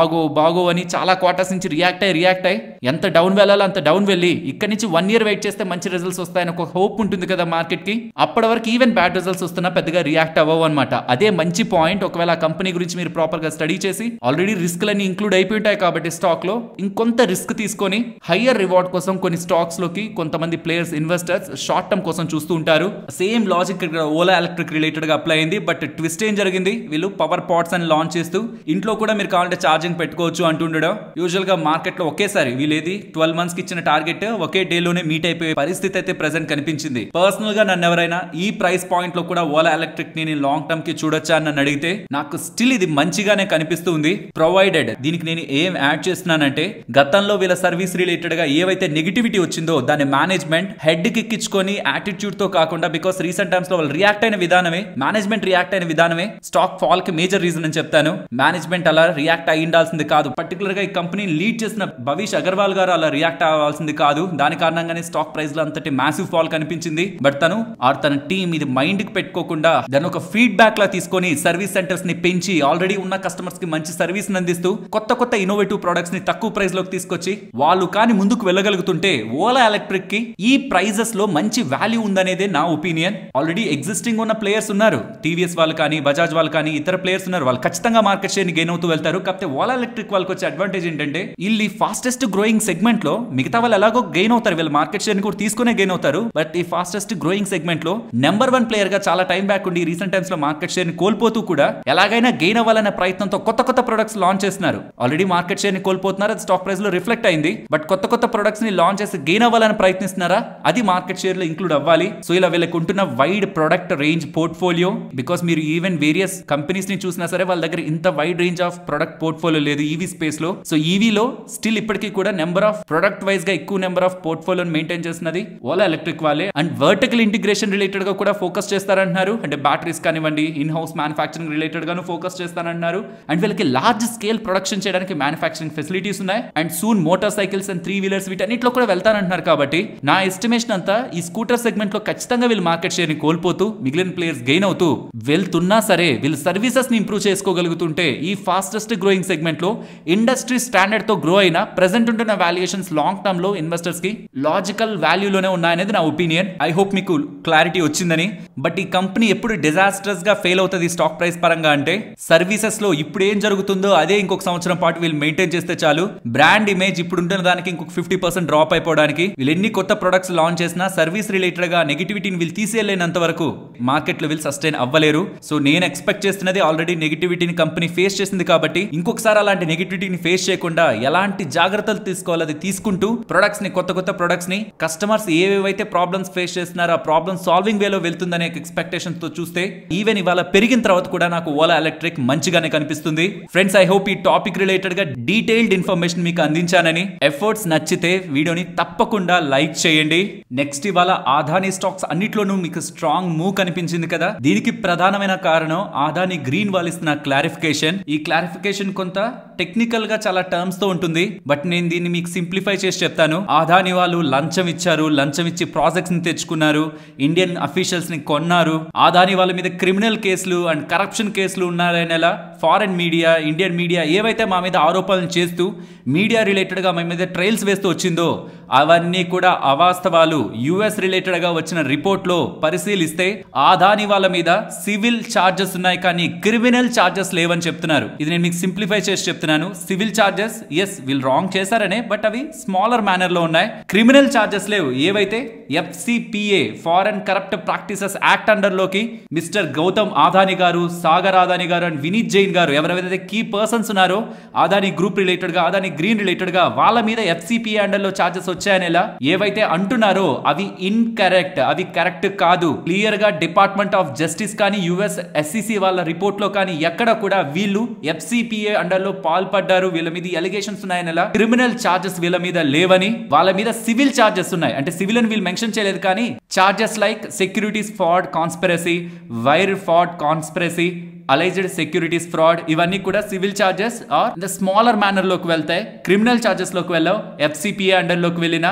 బాగో బాగో అని చాలా క్వార్టర్స్ నుంచి రియాక్ట్ అయ్యి రియాక్ట్ అయ్యి ఎంత డౌన్ వెళ్ళాలో అంత డౌన్ వెళ్ళి ఇక్కడ నుంచి వన్ ఇయర్ వెయిట్ చేస్తే మంచి రిజల్ట్స్ వస్తాయని ఒక హోప్ ఉంటుంది కదా మార్కెట్ కి అప్పటి వరకు ఈవెన్ బ్యాడ్ రిజల్ట్స్ వస్తున్నా పెద్దగా రియాక్ట్ అవ్వవు అనమాట అదే మంచి పాయింట్ ఒకవేళ ఆ కంపెనీ గురించి మీరు ప్రాపర్ గా స్టడీ చేసి ఆల్రెడీ రిస్క్ లన్నీ ఇంక్లూడ్ అయిపోయి ఉంటాయి కాబట్టి స్టాక్ లో ఇంకొంత రిస్క్ తీసుకొని హయ్యర్ రివార్డ్ కోసం కొన్ని స్టాక్స్ లోకి కొంతమంది ప్లేయర్స్ ఇన్వెస్టర్స్ షార్ట్ టర్మ్ కోసం చూస్తూ ఉంటారు సేమ్ లాజిక్ ఇక్కడ ఓలా ఎలక్ట్రిక్ రిలేటెడ్ గా అప్లై అయింది బట్ ట్విస్ట్ ఏం జరిగింది వీళ్ళు పవర్ పాట్స్ అని లాంచ్ చేస్తూ ఇంట్లో కూడా మీరు కావాలంటే ఛార్జింగ్ పెట్టుకోవచ్చు అంటుండడం యూజువల్ గా మార్కెట్ లో ఒకేసారి వీళ్ళేది ట్వెల్వ్ మంత్స్ కి ఇచ్చిన టార్గెట్ ఒకే డే లోనే మీట్ అయిపోయే పరిస్థితి అయితే ప్రెసెంట్ కనిపించింది పర్సనల్ గా నన్ను ఎవరైనా ఈ ప్రైస్ పాయింట్ లో కూడా ఓలా ఎలక్ట్రిక్ ని లాంగ్ టర్మ్ కి చూడొచ్చా అని నన్ను అడిగితే నాకు స్టిల్ ఇది మంచిగానే కనిపిస్తుంది ప్రొవైడెడ్ దీనికి నేను ఏం యాడ్ చేస్తున్నానంటే గతంలో వీళ్ళ సర్వీస్ రిలేటెడ్ గా ఏవైతే నెగిటివిటీ వచ్చిందో దాని మేనేజ్మెంట్ హెడ్ కి ఎక్కించుకొని యాటిట్యూడ్ తో కాకుండా బికాస్ రీసెంట్ టైమ్స్ లో వాళ్ళు రియాక్ట్ అయిన విధానమే మేనేజ్మెంట్ రియాక్ట్ అయిన విధానమే స్టాక్ ఫాల్ కి మేజర్ రీజన్ అని చెప్తాను మేనేజ్మెంట్ అలా రియాక్ట్ అయి ఉండాల్సింది కాదు పర్టికులర్ గా ఈ కంపెనీ లీడ్ చేసిన భవిష్ అగర్వాల్ గారు అలా రియాక్ట్ అవ్వాల్సింది కాదు దాని కారణంగానే స్టాక్ ప్రైస్ లో అంతటి మ్యాసివ్ ఫాల్ కనిపించింది బట్ తను ఆర్ తన టీం ఇది మైండ్ కి పెట్టుకోకుండా దాన్ని ఒక ఫీడ్బ్యాక్ లా తీసుకొని సర్వీస్ సెంటర్స్ ని పెంచి ఆల్రెడీ ఉన్న కస్టమర్స్ కి మంచి సర్వీస్ అందిస్తూ కొత్త కొత్త ఇన్నోవేటివ్ ప్రొడక్ట్స్ ని తక్కువ ప్రైస్ లోకి తీసుకొచ్చి వాళ్ళు కానీ ముందుకు వెళ్ళగలుగుతుంటే ఓలా ఎలక్ట్రిక్ కి ఈ ప్రైజెస్ లో మంచి వాల్యూ ఉందనేదే నా ఒపీనియన్ ఆల్రెడీ ఎగ్జిస్టింగ్ ఉన్న ప్లేయర్స్ ఉన్నారు టీవీఎస్ వాళ్ళు కానీ బజాజ్ వాళ్ళు కానీ ఇతర ప్లేయర్స్ ఉన్నారు వాళ్ళు ఖచ్చితంగా మార్కెట్ షేర్ ని గెయిన్ అవుతూ వెళ్తారు కాకపోతే ఓలా ఎలక్ట్రిక్ వాళ్ళకి వచ్చే అడ్వాంటేజ్ ఏంటంటే వీళ్ళు ఫాస్టెస్ట్ గ్రోయింగ్ సెగ్మెంట్ లో మిగతా వాళ్ళు ఎలాగో గెయిన్ అవుతారు వీళ్ళు మార్కెట్ షేర్ ని కూడా తీసుకునే గెయిన్ అవుతారు బట్ ఈ ఫాస్టెస్ట్ గ్రోయింగ్ సెగ్మెంట్ లో నెంబర్ వన్ ప్లేయర్ గా చాలా టైం బ్యాక్ ఉండి రీసెంట్ టైమ్స్ లో మార్కెట్ షేర్ ని కోల్పోతూ కూడా ఎలాగైనా గెయిన్ అవ్వాలనే ప్రయత్నంతో కొత్త కొత్త ప్రొడక్ట్స్ లాంచ్ చేస్తున్నారు ఆల్రెడీ మార్కెట్ షేర్ ని కోల్పోతున్నారు అది స్టాక్ ప్రైస్ లో రిఫ్లెక్ట్ అయింది బట్ కొత్త కొత్త ప్రొడక్ట్స్ ని లాంచ్ చేసి గెయిన్ అవ్వాలని ప్రయత్నిస్తున్నారా అది మార్కెట్ షేర్ లో ఇంక్లూడ్ అవ్వాలి సో ఇలా వీళ్ళకి ఉంటున్న wide product range portfolio because మీరు ఈవెన్ వేరియస్ కంపెనీస్ ని చూసినా సరే వాళ్ళ దగ్గర ఇంత wide range of product portfolio లేదు ఈవీ స్పేస్ లో సో ఈవీలో స్టిల్ ఇప్పటికీ కూడా నెంబర్ ఆఫ్ ప్రొడక్ట్ వైజ్ గా ఎక్కువ నెంబర్ ఆఫ్ పోర్ట్ఫోలియోని మెయింటైన్ చేస్తున్నది ఓలా ఎలక్ట్రిక్ వాళ్ళే అండ్ వర్టికల్ ఇంటిగ్రేషన్ రిలేటెడ్ గా కూడా ఫోకస్ చేస్తారంటున్నారు అంటే బ్యాటరీస్ కానివ్వండి ఇన్ హౌస్ మ్యానుఫాక్చరింగ్ రిలేటెడ్ గాను ఫోకస్ చేస్తారంటున్నారు అండ్ వీళ్ళకి లార్జ్ స్కేల్ ప్రొడక్షన్ చేయడానికి మ్యానుఫాక్చరింగ్ ఫెసిలిటీస్ ఉన్నాయి and soon motorcycles and three wheelers వీటన్నిటిలో కూడా వెళ్తారంటున్నారు కాబట్టి నా ఎస్టిమేషన్ అంతా ఈ స్కూటర్ సెగ్మెంట్ లో ఖచ్చితంగా వీళ్ళు మార్కెట్ షేర్ ని కోల్పోతూ మిగిలిన ప్లేయర్స్ గెయిన్ అవుతూ వెళ్తున్నా సరే వీళ్ళు సర్వీసెస్ ని ఇంప్రూవ్ చేసుకోగలుగుతుంటే ఈ ఫాస్టెస్ట్ గ్రోయింగ్ సెగ్మెంట్ లో ఇండస్ట్రీ స్టాండర్డ్ తో గ్రో అయిన ప్రెసెంట్ ఉంటున్న వాల్యుయేషన్స్ లాంగ్ టర్మ్ లో ఇన్వెస్టర్స్ కి లాజికల్ వాల్యూలోనే ఉన్నాయనేది నా ఒపీనియన్ ఐ హోప్ మీకు క్లారిటీ వచ్చిందని బట్ ఈ కంపెనీ ఎప్పుడు డిజాస్టర్స్ గా ఫెయిల్ అవుతుంది స్టాక్ ప్రైస్ పరంగా అంటే సర్వీసెస్ లో ఇప్పుడు ఏం జరుగుతుందో అదే ఇంకొక సంవత్సరం పాటు వీళ్ళు మెయింటైన్ చేస్తే చాలు బ్రాండ్ ఇమేజ్ ఇప్పుడు ఉంటున్న దానికి ఇంకొక ఫిఫ్టీ పర్సెంట్ డ్రాప్ అయిపోవడానికి వీళ్ళు ఎన్ని కొత్త ప్రొడక్ట్స్ లాంచ్ చేసినా సర్వీస్ రిలేటెడ్ గా నెగిటివిటీని వీళ్ళు తీసేయలేనంత వరకు మార్కెట్ లో వీళ్ళు సస్టైన్ అవ్వలేరు సో నేను ఎక్స్పెక్ట్ చేస్తున్నది ఆల్రెడీ నెగిటివిటీని కంపెనీ ఫేస్ చేసింది కాబట్టి ఇంకొకసారి అలాంటి నెగిటివిటీని ఫేస్ చేయకుండా ఎలాంటి జాగ్రత్తలు తీసుకోవాలి అది తీసుకుంటూ ప్రొడక్ట్స్ ని కొత్త కొత్త ప్రొడక్ట్స్ ని కస్టమర్స్ ఏవేవైతే ప్రాబ్లమ్స్ ఫేస్ చేస్తున్నారో ఆ ప్రాబ్లమ్ సాల్వింగ్ వేలో వెళ్తుందనే ఎక్స్పెక్టేషన్ తో చూస్తే ఈవెన్ ఇవాళ పెరిగిన తర్వాత కూడా నాకు ఓలా ఎలక్ట్రిక్ మంచిగానే కనిపిస్తుంది ఫ్రెండ్స్ ఐ హోప్ ఈ టాపిక్ రిలేటెడ్ గా డీటెయిల్డ్ ఇన్ఫర్మేషన్ మీకు అందించానని ఎఫర్ట్స్ నచ్చితే వీడియోని తప్పకుండా లైక్ చేయండి నెక్స్ట్ ఇవాళ ఆదాని స్టాక్స్ అన్నిట్లోనూ మీకు స్ట్రాంగ్ మూవ్ కనిపించింది కదా దీనికి ప్రధానమైన కారణం ఆదాని గ్రీన్ వాళ్ళు ఇస్తున్న క్లారిఫికేషన్ ఈ క్లారిఫికేషన్ కొంత టెక్నికల్ గా చాలా టర్మ్స్ తో ఉంటుంది బట్ నేను దీన్ని మీకు సింప్లిఫై చేసి చెప్తాను ఆదాని వాళ్ళు లంచం ఇచ్చారు లంచం ఇచ్చి ప్రాజెక్ట్స్ ని తెచ్చుకున్నారు ఇండియన్ అఫీషియల్స్ ని కొన్నారు ఆదాని వాళ్ళ మీద క్రిమినల్ కేసులు అండ్ కరప్షన్ కేసులు ఉన్నారనేలా ఫారెన్ మీడియా ఇండియన్ మీడియా ఏవైతే మా మీద ఆరోపణలు చేస్తూ మీడియా రిలేటెడ్ గా మా మీద ట్రయల్స్ వేస్తూ వచ్చిందో అవన్నీ కూడా అవాస్తవాలు యుఎస్ రిలేటెడ్ గా వచ్చిన రిపోర్ట్ లో పరిశీలిస్తే ఆదాని వాళ్ళ మీద సివిల్ చార్జెస్ ఉన్నాయి కానీ క్రిమినల్ చార్జెస్ లేవని చెప్తున్నారు ఇది నేను మీకు సింప్లిఫై చేసి చెప్తున్నాను సివిల్ చార్జెస్ ఎస్ వీళ్ళు రాంగ్ చేశారనే బట్ అవి స్మాలర్ మేనర్ లో ఉన్నాయి క్రిమినల్ చార్జెస్ లేవు ఏవైతే FCPA foreign corrupt practices act under లోకి మిస్టర్ గౌతమ్ ఆదాని గారు సాగర్ ఆదాని గారు అండ్ వినీత్ జైన్ గారు ఎవరెవరైతే కీ పర్సన్స్ ఉన్నారో ఆదాని గ్రూప్ రిలేటెడ్ గా ఆదాని గ్రీన్ రిలేటెడ్ గా వాళ్ళ మీద ఎఫ్సిపిఏ అండర్ లో చార్జెస్ వచ్చాయనేలా ఏవైతే అంటున్నారో అవి ఇన్కరెక్ట్ అవి కరెక్ట్ కాదు క్లియర్ గా డిపార్ట్మెంట్ ఆఫ్ జస్టిస్ కానీ యుఎస్ ఎస్సిసి వాళ్ళ రిపోర్ట్ లో కానీ ఎక్కడ కూడా వీళ్ళు ఎఫ్సిపిఏ అండర్ లో పాల్పడ్డారు వీళ్ళ మీద ఎలిగేషన్స్ ఉన్నాయనేలా క్రిమినల్ చార్జెస్ వీళ్ళ మీద లేవని వాళ్ళ మీద సివిల్ చార్జెస్ ఉన్నాయి అంటే సివిల్ అని వీళ్ళు మెన్షన్ చేయలేదు కానీ charges like securities fraud conspiracy wire fraud conspiracy alleged securities fraud ఇవన్నీ కూడా civil charges are the smaller manner లోకి వెళ్తాయి క్రిమినల్ చార్జెస్ లోకి వెళ్ళావు ఎఫ్సిపిఏ అండర్ లోకి వెళ్ళినా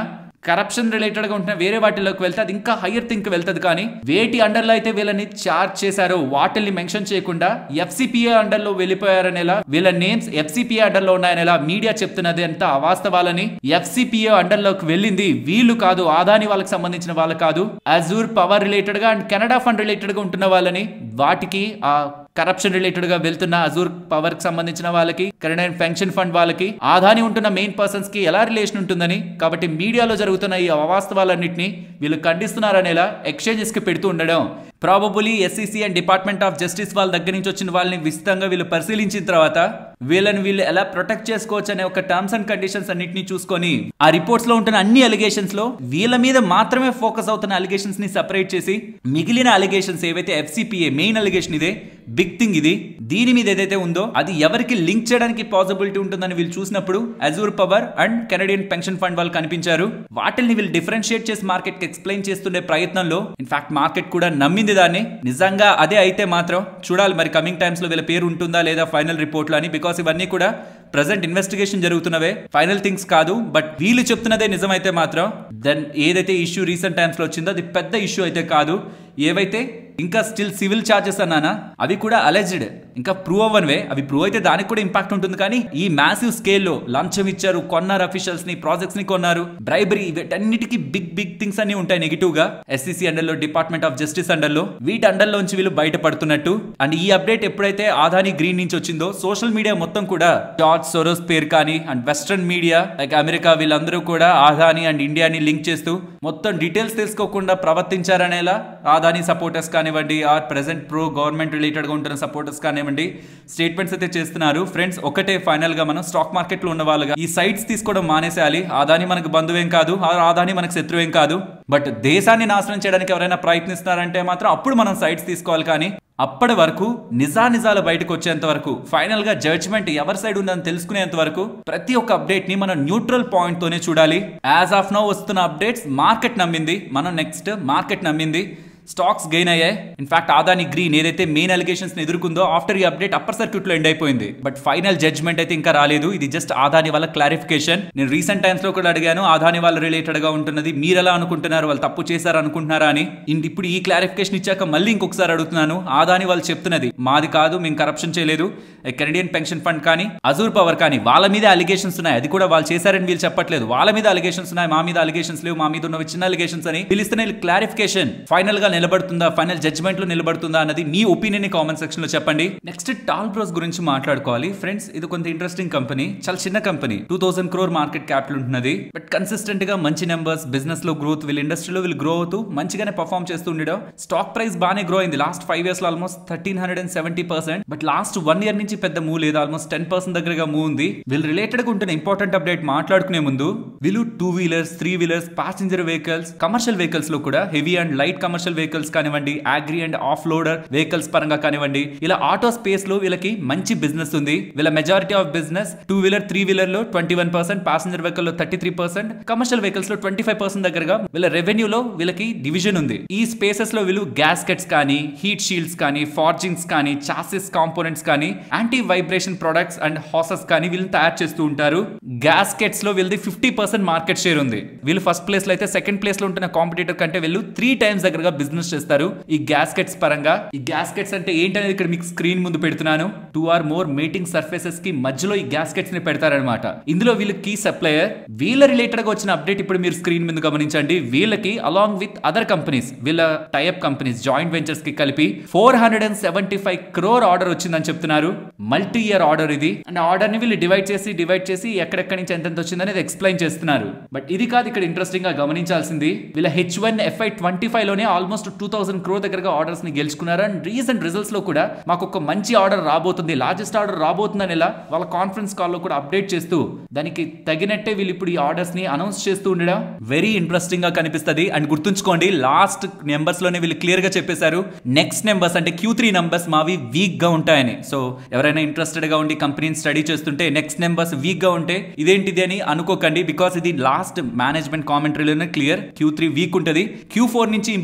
కరప్షన్ రిలేటెడ్ గా ఉంటున్న వేరే వాటిలోకి వెళ్తే అది ఇంకా హయ్యర్ థింక్ వెళ్తది కానీ వేటి అండర్ లో అయితే వీళ్ళని చార్జ్ చేశారో వాటిల్ని మెన్షన్ చేయకుండా ఎఫ్సిపిఏ అండర్ లో వెళ్ళిపోయారనేలా వీళ్ళ నేమ్స్ ఎఫ్సిపిఏ అండర్ లో ఉన్నాయనేలా మీడియా చెప్తున్నది అంతా అవాస్తవాలని ఎఫ్సిపిఏ అండర్ లోకి వెళ్ళింది వీళ్ళు కాదు ఆదాని వాళ్ళకి సంబంధించిన వాళ్ళు కాదు అజూర్ పవర్ రిలేటెడ్ గా అండ్ కెనడా ఫండ్ రిలేటెడ్ గా ఉంటున్న వాళ్ళని వాటికి ఆ కరప్షన్ రిలేటెడ్ గా వెళ్తున్న అజూర్ పవర్ కి సంబంధించిన వాళ్ళకి కెనడియన్ పెన్షన్ ఫండ్ వాళ్ళకి ఆదాని ఉంటున్న మెయిన్ పర్సన్స్ కి ఎలా రిలేషన్ ఉంటుందని కాబట్టి మీడియాలో జరుగుతున్న ఈ అవాస్తవాలన్నింటినీ వీళ్ళు ఖండిస్తున్నారనేలా ఎక్స్చేంజెస్ కి పెడుతూ ఉండడం probably SEC and department of justice వాళ్ళ దగ్గర నుంచి వచ్చిన వాళ్ళని విస్తృతంగా వీళ్ళు పరిశీలించిన తర్వాత వీళ్ళని వీళ్ళు ఎలా ప్రొటెక్ట్ చేసుకోవచ్చు అనే ఒక టర్మ్స్ అండ్ కండిషన్స్ అన్నింటినీ చూసుకొని ఆ రిపోర్ట్స్ లో ఉంటున్న అన్ని అలిగేషన్స్ లో వీళ్ళ మీద మాత్రమే ఫోకస్ అవుతున్న అలిగేషన్స్ ని సెపరేట్ చేసి మిగిలిన అలిగేషన్స్ ఏవైతే ఎఫ్సిపిఏ మెయిన్ అలిగేషన్ ఇదే బిగ్ థింగ్ ఇది దీని మీద ఏదైతే ఉందో అది ఎవరికి లింక్ చేయడానికి పాసిబిలిటీ ఉంటుందని వీళ్ళు చూసినప్పుడు Azure power and Canadian pension fund వాళ్ళు కనిపించారు వాటిని వీళ్ళు డిఫరెన్షియేట్ చేసి మార్కెట్ కి ఎక్స్ప్లెయిన్ చేస్తుండే ప్రయత్నంలో ఇన్ఫాక్ట్ మార్కెట్ కూడా నమ్మింది దాన్ని నిజంగా అదే అయితే మాత్రం చూడాలి మరి కమింగ్ టైమ్స్ లో వీళ్ళ పేరు ఉంటుందా లేదా ఫైనల్ రిపోర్ట్ లో అని బికాస్ ఇవన్నీ కూడా ప్రజెంట్ ఇన్వెస్టిగేషన్ జరుగుతున్నవే ఫైనల్ థింగ్స్ కాదు బట్ వీళ్ళు చెప్తున్నదే నిజమైతే మాత్రం దెన్ ఏదైతే ఇష్యూ రీసెంట్ టైమ్స్ లో వచ్చిందో అది పెద్ద ఇష్యూ అయితే కాదు ఏవైతే ఇంకా స్టిల్ సివిల్ చార్జెస్ అన్నానా అవి కూడా అలెజ్డ్ ఇంకా ప్రూవ్ అవ్వనివే అవి ప్రూవ్ అయితే దానికి కూడా ఇంపాక్ట్ ఉంటుంది కానీ ఈ మ్యాసివ్ స్కేల్లో లంచం ఇచ్చారు కొన్నారు అఫీషియల్స్ ని ప్రాజెక్ట్స్ ని కొన్నారు బ్రైబరీ వీటన్నిటికీ బిగ్ బిగ్ థింగ్స్ అన్ని ఉంటాయి నెగిటివ్ గా ఎస్సీసీ అండర్ లో డిపార్ట్మెంట్ ఆఫ్ జస్టిస్ అండర్ లో వీటి అండర్ లోంచి వీళ్ళు బయటపడుతున్నట్టు అండ్ ఈ అప్డేట్ ఎప్పుడైతే ఆదాని గ్రీన్ నుంచి వచ్చిందో సోషల్ మీడియా మొత్తం కూడా జార్జ్ సోరోస్ పేరు కానీ and western media like America వీళ్ళందరూ కూడా ఆదాని అండ్ ఇండియాని లింక్ చేస్తూ మొత్తం డీటెయిల్స్ తెలుసుకోకుండా ప్రవర్తించారనేలా ఆదాని సపోర్టర్స్ కానివ్వండి or present pro government related గా ఉంటున్న సపోర్టర్స్ కానివ్వండి స్టేట్మెంట్స్ అయితే చేస్తున్నారు ఫ్రెండ్స్ ఒకటే ఫైనల్ గా మనం స్టాక్ మార్కెట్ లో ఉన్న వాళ్ళగా ఈ సైట్స్ తీసుకోవడం మానేసేయాలి ఆదాని మనకు బంధువేం కాదు ఆ ఆదాని మనకు శత్రువేం కాదు బట్ దేశాన్ని నాశనం చేయడానికి ఎవరైనా ప్రయత్నిస్తున్నారంటే మాత్రం అప్పుడు మనం సైట్స్ తీసుకోవాలి కానీ అప్పటి వరకు నిజానిజాలు బయటకు వచ్చేంత వరకు ఫైనల్ గా జడ్జ్మెంట్ ఎవరి సైడ్ ఉందని తెలుసుకునేంత వరకు ప్రతి ఒక్క అప్డేట్ ని మనం న్యూట్రల్ పాయింట్ తోనే చూడాలి యాజ్ ఆఫ్ నో వస్తున్న అప్డేట్స్ మార్కెట్ నమ్మింది మనం నెక్స్ట్ మార్కెట్ నమ్మింది స్టాక్స్ గెయిన్ అయ్యాయి ఇన్ఫాక్ట్ ఆదాని గ్రీన్ ఏదైతే మెయిన్ అలిగేషన్స్ ఎదుర్కొందో ఆఫ్టర్ ఈ అప్డేట్ అప్పర్ సర్క్యూట్ లో ఎండ్ అయిపోయింది బట్ ఫైనల్ జడ్జ్మెంట్ అయితే ఇంకా రాలేదు ఇది జస్ట్ ఆదాని వాళ్ళ క్లారిఫికేషన్ నేను రీసెంట్ టైమ్స్ లో కూడా అడిగాను ఆదాని వాళ్ళ రిలేటెడ్ గా ఉంటున్నది మీరు ఎలా అనుకుంటున్నారు వాళ్ళు తప్పు చేశారు అనుకుంటున్నారా అని ఇండ్ ఇప్పుడు ఈ క్లారిఫికేషన్ ఇచ్చాక మళ్ళీ ఇంకొకసారి అడుగుతున్నాను ఆదాని వాళ్ళు చెప్తున్నది మాది కాదు మేము కరప్షన్ చేయలేదు కెనడియన్ పెన్షన్ ఫండ్ కానీ అజూర్ పవర్ కానీ వాళ్ళ మీద అలిగేషన్స్ ఉన్నాయి అది కూడా వాళ్ళు చేశారని వీళ్ళు చెప్పట్లేదు వాళ్ళ మీద అలిగేషన్స్ ఉన్నాయి మా మీద అలిగేషన్స్ లేవు మా మీద ఉన్నవి చిన్న అలిగేషన్స్ అని పిలుస్తున్న క్లారిఫికేషన్ ఫైనల్ గా నిలబడుతుందా ఫైనల్ జడ్జ్మెంట్ లో నిలబడుతుందా అన్నది మీ ఒపీనియన్ కామెంట్ సెక్షన్ లో చెప్పండి నెక్స్ట్ టాల్ బ్రోస్ గురించి మాట్లాడుకోవాలి ఫ్రెండ్స్ ఇది కొంత ఇంట్రెస్టింగ్ కంపెనీ చాలా చిన్న company two thousand crore market capital ఉంటున్నది బట్ కన్సిస్టెంట్ గా మంచి నెంబర్స్ బిజినెస్ లో గ్రోత్ వీళ్ళ ఇండస్ట్రీలో వీళ్ళు గ్రో అవుతూ మంచిగానే పర్ఫామ్ చేస్తూ ఉండడం స్టాక్ ప్రైస్ బాగానే గ్రో అయింది లాస్ట్ ఫైవ్ ఇయర్స్ లో almost thirteen hundred and seventy percent but last one year నుంచి పెద్ద మూవ్ లేదు ఆల్మోస్ట్ టెన్ పర్సెంట్ దగ్గరగా మూవ్ ఉంది వీళ్ళు రిలేటెడ్ గా ఉంటున్న ఇంపార్టెంట్ అప్డేట్ మాట్లాడుకునే ముందు వీళ్ళు two wheelers three wheelers passenger vehicles commercial vehicles లో కూడా heavy and light commercial vehicles కానివ్వండి agri and off loader vehicles పరంగా కానివ్వండి ఇలా ఆటో స్పేస్ లో వీళ్ళకి మంచి బిజినెస్ ఉంది వీళ్ళ majority of business two wheeler three wheeler లో twenty one percent passenger vehicle లో thirty three percent commercial vehicles లో ట్వంటీ ఫైవ్ పర్సెంట్ దగ్గరగా వీళ్ళ రెవెన్యూ లో వీళ్ళకి డివిజన్ ఉంది ఈ స్పేసెస్ లో వీళ్ళు గ్యాస్కెట్స్ కానీ హీట్ షీల్డ్స్ కానీ ఫార్జింగ్స్ కానీ చాసిస్ కాంపోనెంట్స్ కానీ anti vibration products and hoses కానీ వీళ్ళని తయారు చేస్తూ ఉంటారు గ్యాస్కెట్స్ లో వీళ్ళది ఫిఫ్టీ పర్సెంట్ మార్కెట్ షేర్ ఉంది వీళ్ళు ఫస్ట్ ప్లేస్ లో అయితే సెకండ్ ప్లేస్ లో ఉంటున్న కాంపిటీటర్ కంటే వీళ్ళు త్రీ టైమ్స్ దగ్గరగా బిజినెస్ చేస్తారు ఈ గ్యాస్కెట్స్ పరంగా ఈ గ్యాస్కెట్స్ అంటే ఏంటనేది ఇక్కడ మీకు స్క్రీన్ ముందు పెడుతున్నాను two or more meeting surfaces కి మధ్యలో ఈ గ్యాస్కెట్స్ ని పెడతారనమాట ఇందులో వీళ్ళు కీ సప్లయర్ వీళ్ళ రిలేటెడ్ గా వచ్చిన అప్డేట్ ఇప్పుడు మీరు స్క్రీన్ మీద గమనించండి వీళ్ళకి అలాంగ్ విత్ అదర్ కంపెనీస్ వీళ్ళ టైప్ కంపెనీస్ జాయింట్ వెంచర్స్ కి కలిపి four hundred and seventy five crore order వచ్చిందని చెప్తున్నారు మల్టీ ఇయర్ ఆర్డర్ ఇది అండ్ ఆర్డర్ ని వీళ్ళు డివైడ్ చేసి డివైడ్ చేసి ఎక్కడెక్కడి నుంచి ఎంతెంత వచ్చిందనేది ఎక్స్ప్లెయిన్ చేస్తున్నారు బట్ ఇది కాదు ఇక్కడ ఇంట్రెస్టింగ్ గా గమనించాల్సింది వీళ్ళ H one FY twenty five లోనే ఆల్మోస్ట్ టూ థౌసండ్ క్రో దగ్గరగా ఆర్డర్స్ ని గెలుచుకున్నారు అండ్ రీసెంట్ రిజల్ట్స్ లో కూడా మాకు ఒక మంచి ఆర్డర్ రాబోతుంది లార్జెస్ట్ ఆర్డర్ రాబోతుందని ఇలా వాళ్ళ కాన్ఫరెన్స్ కాల్ లో కూడా అప్డేట్ చేస్తూ దానికి తగినట్టే వీళ్ళు ఇప్పుడు ఈ ఆర్డర్స్ ని అనౌన్స్ చేస్తూ ఉండడం వెరీ ఇంట్రెస్టింగ్ గా కనిపిస్తుంది అండ్ గుర్తుంచుకోండి లాస్ట్ నెంబర్స్ లోనే వీళ్ళు క్లియర్ గా చెప్పేశారు నెక్స్ట్ నెంబర్స్ అంటే క్యూ త్రీ నెంబర్స్ మావి వీక్ గా ఉంటాయని సో ఎవరైనా ఇంట్రెస్టెడ్ గా ఉండి కంపెనీని స్టడీ చేస్తుంటే నెక్స్ట్ నెంబర్స్ వీక్ గా ఉంటే ఇదేంటిది అని అనుకోకండి బికాస్ ఇది లాస్ట్ మేనేజ్మెంట్ కామెంటరీలోనే క్లియర్ క్యూ త్రీ వీక్ ఉంటుంది క్యూ ఫోర్ నుంచి ఇంప్రూవ్మెంట్ కనిపిస్తుంది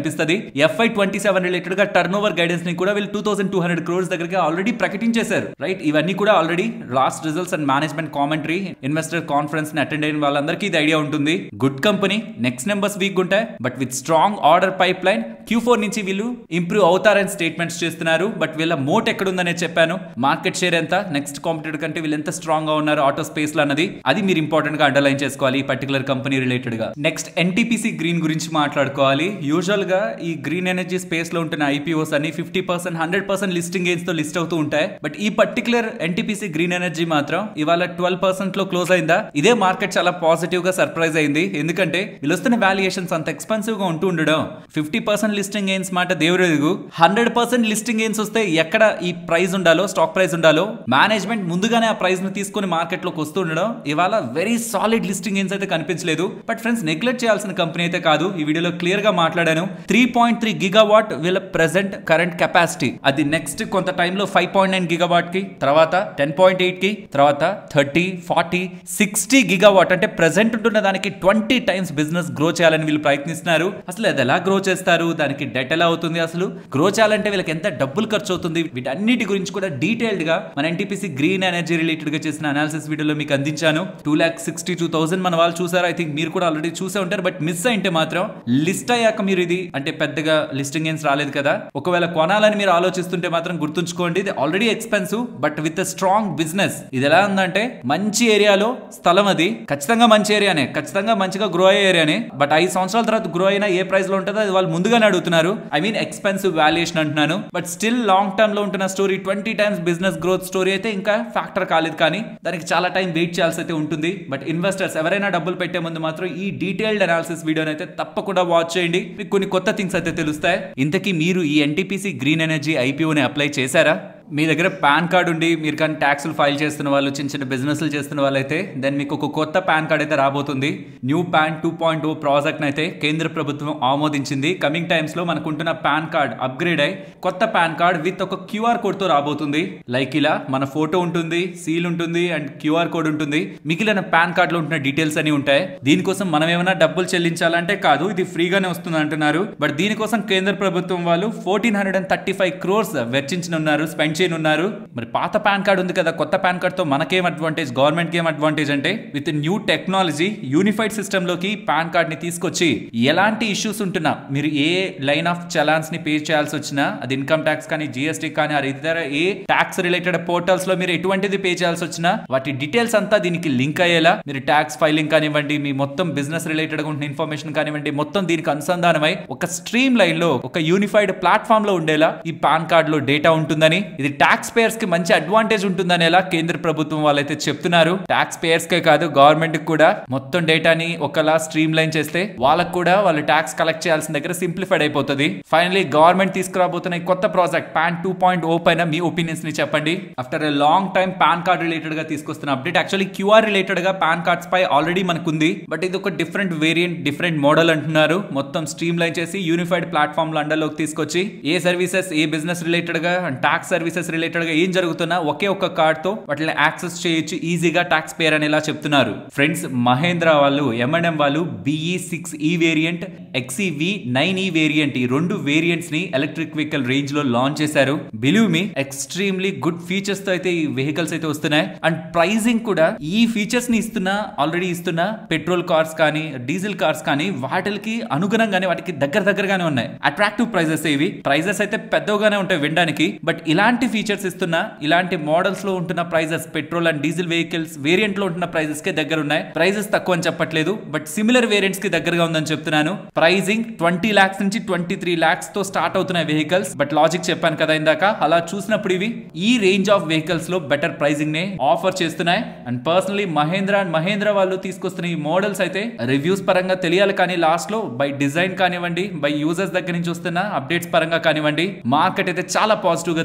కనిపిస్తుంది ఎఫ్ఐ ట్వంటీ సెవెన్ రిలేటెడ్ గా టర్న్ ఓవర్ గైడెన్స్ ని కూడా వీళ్ళు two thousand two hundred crores దగ్గరికి ఆల్రెడీ ప్రకటించేశారు రైట్ ఇవన్నీ కూడా already last results and management commentary investor conference ని అటెండ్ అయిన వాళ్ళందరికీ ఇది ఐడియా ఉంటుంది good company next numbers weak ఉంటాయి but with strong order pipeline Q four నుంచి వీళ్ళు ఇంప్రూవ్ అవుతారని స్టేట్మెంట్స్ చేస్తున్నారు బట్ వీళ్ళ మోట్ ఎక్కడ ఉందనే చెప్పాను మార్కెట్ షేర్ ఎంత నెక్స్ట్ కాంపిటేటర్ కంటే వీళ్ళు ఎంత స్ట్రాంగ్ గా ఉన్నారు ఆటో స్పేస్ లో అన్నది అది మీరు ఇంపార్టెంట్ గా అండర్లైన్ చేసుకోవాలి ఈ పర్టికులర్ కంపెనీ రిలేటెడ్ గా నెక్స్ట్ ఎన్టీపీసీ గ్రీన్ గురించి మాట్లాడుకోవాలి యూజువల్ గా ఈ గ్రీన్ ఎనర్జీ స్పేస్ లో ఉంటున్న ఐపీఓస్ అన్ని fifty percent hundred percent listing gains తో లిస్ట్ అవుతూ ఉంటాయి బట్ ఈ పర్టికులర్ ఎన్టీపీసీ గ్రీన్ ఎనర్జీ మాత్రం ఇవాళ ట్వెల్వ్ పర్సెంట్ లో క్లోజ్ అయిందా ఇదే మార్కెట్ చాలా పాజిటివ్ గా సర్ప్రైజ్ అయింది ఎందుకంటే వీళ్ళు వస్తున్న వాల్యుయేషన్స్ అంత ఎక్స్పెన్సివ్ గా ఉంటూ ఉండడం ఫిఫ్టీ పర్సెంట్ లిస్టింగ్ గెయిన్స్ మాట దేవుడు హండ్రెడ్ పర్సెంట్ లిస్టింగ్ గెయిన్స్ వస్తే ఎక్కడ ఈ ప్రైస్ ఉండాలో స్టాక్ ప్రైస్ ఉండాలో మేనేజ్మెంట్ ముందుగానే ఆ ప్రైస్ ను తీసుకుని మార్కెట్ లోకి వస్తూ ఉండడం ఇవాళ వెరీ సాలిడ్ లిస్టింగ్ గెయిన్స్ అయితే కనిపించలేదు బట్ ఫ్రెండ్స్ నెగ్లెక్ట్ చేయాల్సిన కంపెనీ అయితే కాదు ఈ వీడియోలో క్లియర్ గా మాట్లాడాను త్రీ పాయింట్ త్రీ గిగావాట్ వీళ్ళ ప్రెసెంట్ కరెంట్ కెపాసిటీ అది నెక్స్ట్ కొంత టైంలో ఫైవ్ పాయింట్ నైన్ గిగావాట్ కి తర్వాత టెన్ పాయింట్ ఎయిట్ కి తర్వాత థర్టీ ఫార్టీ సిక్స్టీ గిగావాట్ అంటే ప్రెసెంట్ ఉంటున్న దానికి ట్వంటీ టైమ్స్ బిజినెస్ గ్రో చేయాలని వీళ్ళు ప్రయత్నిస్తున్నారు అసలు అది ఎలా గ్రో చేస్తారు దానికి డెట్ ఎలా అవుతుంది అసలు గ్రో చేయాలంటే వీళ్ళకి ఎంత డబ్బులు ఖర్చు అవుతుంది వీటన్నిటి గురించి కూడా డీటెయిల్డ్ గా మన ఎన్టీపీసీ గ్రీన్ ఎనర్జీ రిలేటెడ్ గా చేసిన అనాలిసిస్ వీడియోలో మీకు అందించాను two lakh sixty two thousand మన వాళ్ళు చూసారు ఐ థింక్ మీరు కూడా ఆల్రెడీ చూసే ఉంటారు బట్ మిస్ అయితే మాత్రం లిస్ట్ అయ్యాక మీరు ఇది అంటే పెద్దగా లిస్టింగ్ ఏన్స్ రాలేదు కదా ఒకవేళ కొనాలని మీరు ఆలోచిస్తుంటే మాత్రం గుర్తుంచుకోండి ఇది already expensive but with strong business ఇది ఎలా ఉందంటే మంచి ఏరియాలో స్థలం అది ఖచ్చితంగా మంచి ఏరియానే ఖచ్చితంగా మంచిగా గ్రో అయ్యే ఏరియానే బట్ ఐదు సంవత్సరాల తర్వాత గ్రో అయినా ఏ ప్రైస్ లో ఉంటుందో అది వాళ్ళు ముందుగానే అడుగుతున్నారు ఐ మీన్ ఎక్స్పెన్సివ్ వాల్యుయేషన్ అంటున్నాను బట్ స్టిల్ లాంగ్ టర్మ్ లో ఉంటున్న story twenty times business growth story అయితే ఇంకా ఫ్యాక్టర్ కాలేదు కానీ దానికి చాలా టైం వెయిట్ చేయాల్సి అయితే ఉంటుంది బట్ ఇన్వెస్టర్స్ ఎవరైనా డబ్బులు పెట్టే ముందు మాత్రం ఈ డీటెయిల్డ్ అనాలిసిస్ వీడియోని అయితే తప్పకుండా వాచ్ చేయండి మీకు కొన్ని కొత్త థింగ్స్ అయితే తెలుస్తాయి ఇంతకీ మీరు ఈ ఎన్టీపీసీ గ్రీన్ ఎనర్జీ ఐపీఓని అప్లై చేశారా మీ దగ్గర పాన్ కార్డ్ ఉండి మీరు కానీ ట్యాక్స్లు ఫైల్ చేస్తున్న వాళ్ళు చిన్న చిన్న బిజినెస్లు చేస్తున్న వాళ్ళైతే దెన్ మీకు ఒక కొత్త పాన్ కార్డ్ అయితే రాబోతుంది new PAN two point O project అయితే కేంద్ర ప్రభుత్వం ఆమోదించింది కమింగ్ టైమ్స్ లో మనకుంటున్న పాన్ కార్డ్ అప్గ్రేడ్ అయి కొత్త పాన్ కార్డ్ విత్ ఒక క్యూఆర్ కోడ్ తో రాబోతుంది లైక్ ఇలా మన ఫోటో ఉంటుంది సీల్ ఉంటుంది అండ్ క్యూఆర్ కోడ్ ఉంటుంది మిగిలిన పాన్ కార్డ్ లో ఉంటున్న డీటెయిల్స్ అని ఉంటాయి దీనికోసం మనం ఏమైనా డబ్బులు చెల్లించాలంటే కాదు ఇది ఫ్రీగానే వస్తుంది అంటున్నారు బట్ దీనికోసం కేంద్ర ప్రభుత్వం వాళ్ళు fourteen hundred and thirty five crores వెచ్చించనున్నారు స్పెండ్ చేయనున్నారు మరి పాత పాన్ కార్డ్ ఉంది కదా కొత్త పాన్ కార్డ్ తో మనకేం అడ్వాంటేజ్ గవర్నమెంట్ కి ఏం అడ్వాంటేజ్ అంటే with new technology unified system లోకి పాన్ కార్డ్ ని తీసుకొచ్చి ఎలాంటి ఇష్యూస్ ఉంటున్నా మీరు ఏ లైన్ ఆఫ్ చలాన్స్ ని పే చేయాల్సి వచ్చినా అది ఇన్కమ్ ట్యాక్స్ కానీ జిఎస్టీ కానీ అది ఇతర ఏ ట్యాక్స్ రిలేటెడ్ పోర్టల్స్ లో మీరు ఎటువంటిది పే చేయాల్సి వచ్చినా వాటి డీటెయిల్స్ అంతా దీనికి లింక్ అయ్యేలా మీరు ట్యాక్స్ ఫైలింగ్ కానివ్వండి మీ మొత్తం బిజినెస్ రిలేటెడ్ ఉంటున్న ఇన్ఫర్మేషన్ కానివ్వండి మొత్తం దీనికి అనుసంధానమై ఒక స్ట్రీమ్ లైన్ లో ఒక యూనిఫైడ్ ప్లాట్ఫామ్ లో ఉండేలా ఈ పాన్ కార్డ్ లో డేటా ఉంటుందని ఇది ట్యాక్స్ పేయర్స్ కి మంచి అడ్వాంటేజ్ ఉంటుందనేలా కేంద్ర ప్రభుత్వం వాళ్ళైతే చెప్తున్నారు ట్యాక్స్ పేయర్స్ కే కాదు గవర్నమెంట్ కూడా మొత్తం డేటాని ఒకలా స్ట్రీమ్ లైన్ చేస్తే వాళ్ళకు కూడా వాళ్ళు ట్యాక్స్ కలెక్ట్ చేయాల్సిన దగ్గర సింప్లిఫైడ్ అయిపోతుంది ఫైనలీ గవర్నమెంట్ తీసుకురాబోతున్న ఈ కొత్త project PAN two point O పైన మీ ఒపీనియన్స్ ని చెప్పండి after a long time PAN card related గా తీసుకొస్తున్న అప్డేట్ యాక్చువల్లీ క్యూఆర్ రిలేటెడ్ గా పాన్ కార్డ్స్ పై ఆల్రెడీ మనకుంది బట్ ఇది ఒక డిఫరెంట్ వేరియంట్ డిఫరెంట్ మోడల్ అంటున్నారు మొత్తం స్ట్రీమ్ లైన్ చేసి యూనిఫైడ్ ప్లాట్ఫామ్ లో అండర్లోకి తీసుకొచ్చి ఏ సర్వీసెస్ ఏ బిజినెస్ రిలేటెడ్ గా అండ్ ట్యాక్స్ సర్వీసెస్ రిలేటెడ్ గా ఏం జరుగుతున్నా ఒకే ఒక్క కార్డ్ తో వాటిని యాక్సెస్ చేయొచ్చు ఈజీగా ట్యాక్స్ పేర్ అనేలా చెప్తున్నారు ఫ్రెండ్స్ మహేంద్ర వాళ్ళు ఎంఎన్ఎం వాళ్ళు BE six e variant XEV nine e variant ఈ రెండు వేరియంట్స్ ని ఎలక్ట్రిక్ వెహికల్ రేంజ్ లో లాంచ్ చేశారు believe me extremely good features తో అయితే ఈ వెహికల్స్ అయితే వస్తున్నాయి అండ్ ప్రైజింగ్ కూడా ఈ ఫీచర్స్ ని ఇస్తున్నా ఆల్రెడీ ఇస్తున్నా పెట్రోల్ కార్స్ కానీ డీజిల్ కార్స్ కానీ వాటికి అనుగుణంగానే వాటికి దగ్గర దగ్గరగానే ఉన్నాయి అట్రాక్టివ్ ప్రైజెస్ ఇవి ప్రైజెస్ అయితే పెద్దగానే ఉంటాయి వినడానికి బట్ ఇలాంటి ఫీచర్స్ ఇస్తున్నా ఇలాంటి మోడల్స్ లో ఉంటున్న prices petrol and diesel vehicles variant లో ఉంటున్న ప్రైజెస్ కి దగ్గర ఉన్నాయి ప్రైజెస్ తక్కువ అని చెప్పట్లేదు బట్ సిమిలర్ వేరియంట్స్ కి దగ్గరగా ఉందని చెప్తున్నాను ప్రైజింగ్ ట్వంటీ లాక్స్ నుంచి ట్వంటీ త్రీ లాక్స్ తో స్టార్ట్ అవుతున్నాయి వెహికల్స్ బట్ లాజిక్ చెప్పాను కదా ఇందాక అలా చూసినప్పుడు ఇవి ఈ రేంజ్ ఆఫ్ వెహికల్స్ లో బెటర్ ప్రైజింగ్ నే ఆఫర్ చేస్తున్నాయి and personally Mahindra and Mahindra వాళ్ళు తీసుకొస్తున్న ఈ మోడల్స్ అయితే రివ్యూస్ పరంగా తెలియాలి కానీ లాస్ట్ లో బై డిజైన్ కానివ్వండి బై యూజర్స్ దగ్గర నుంచి వస్తున్న అప్డేట్స్ పరంగా కానివ్వండి మార్కెట్ అయితే చాలా పాజిటివ్ గా తీసుకుంటుంది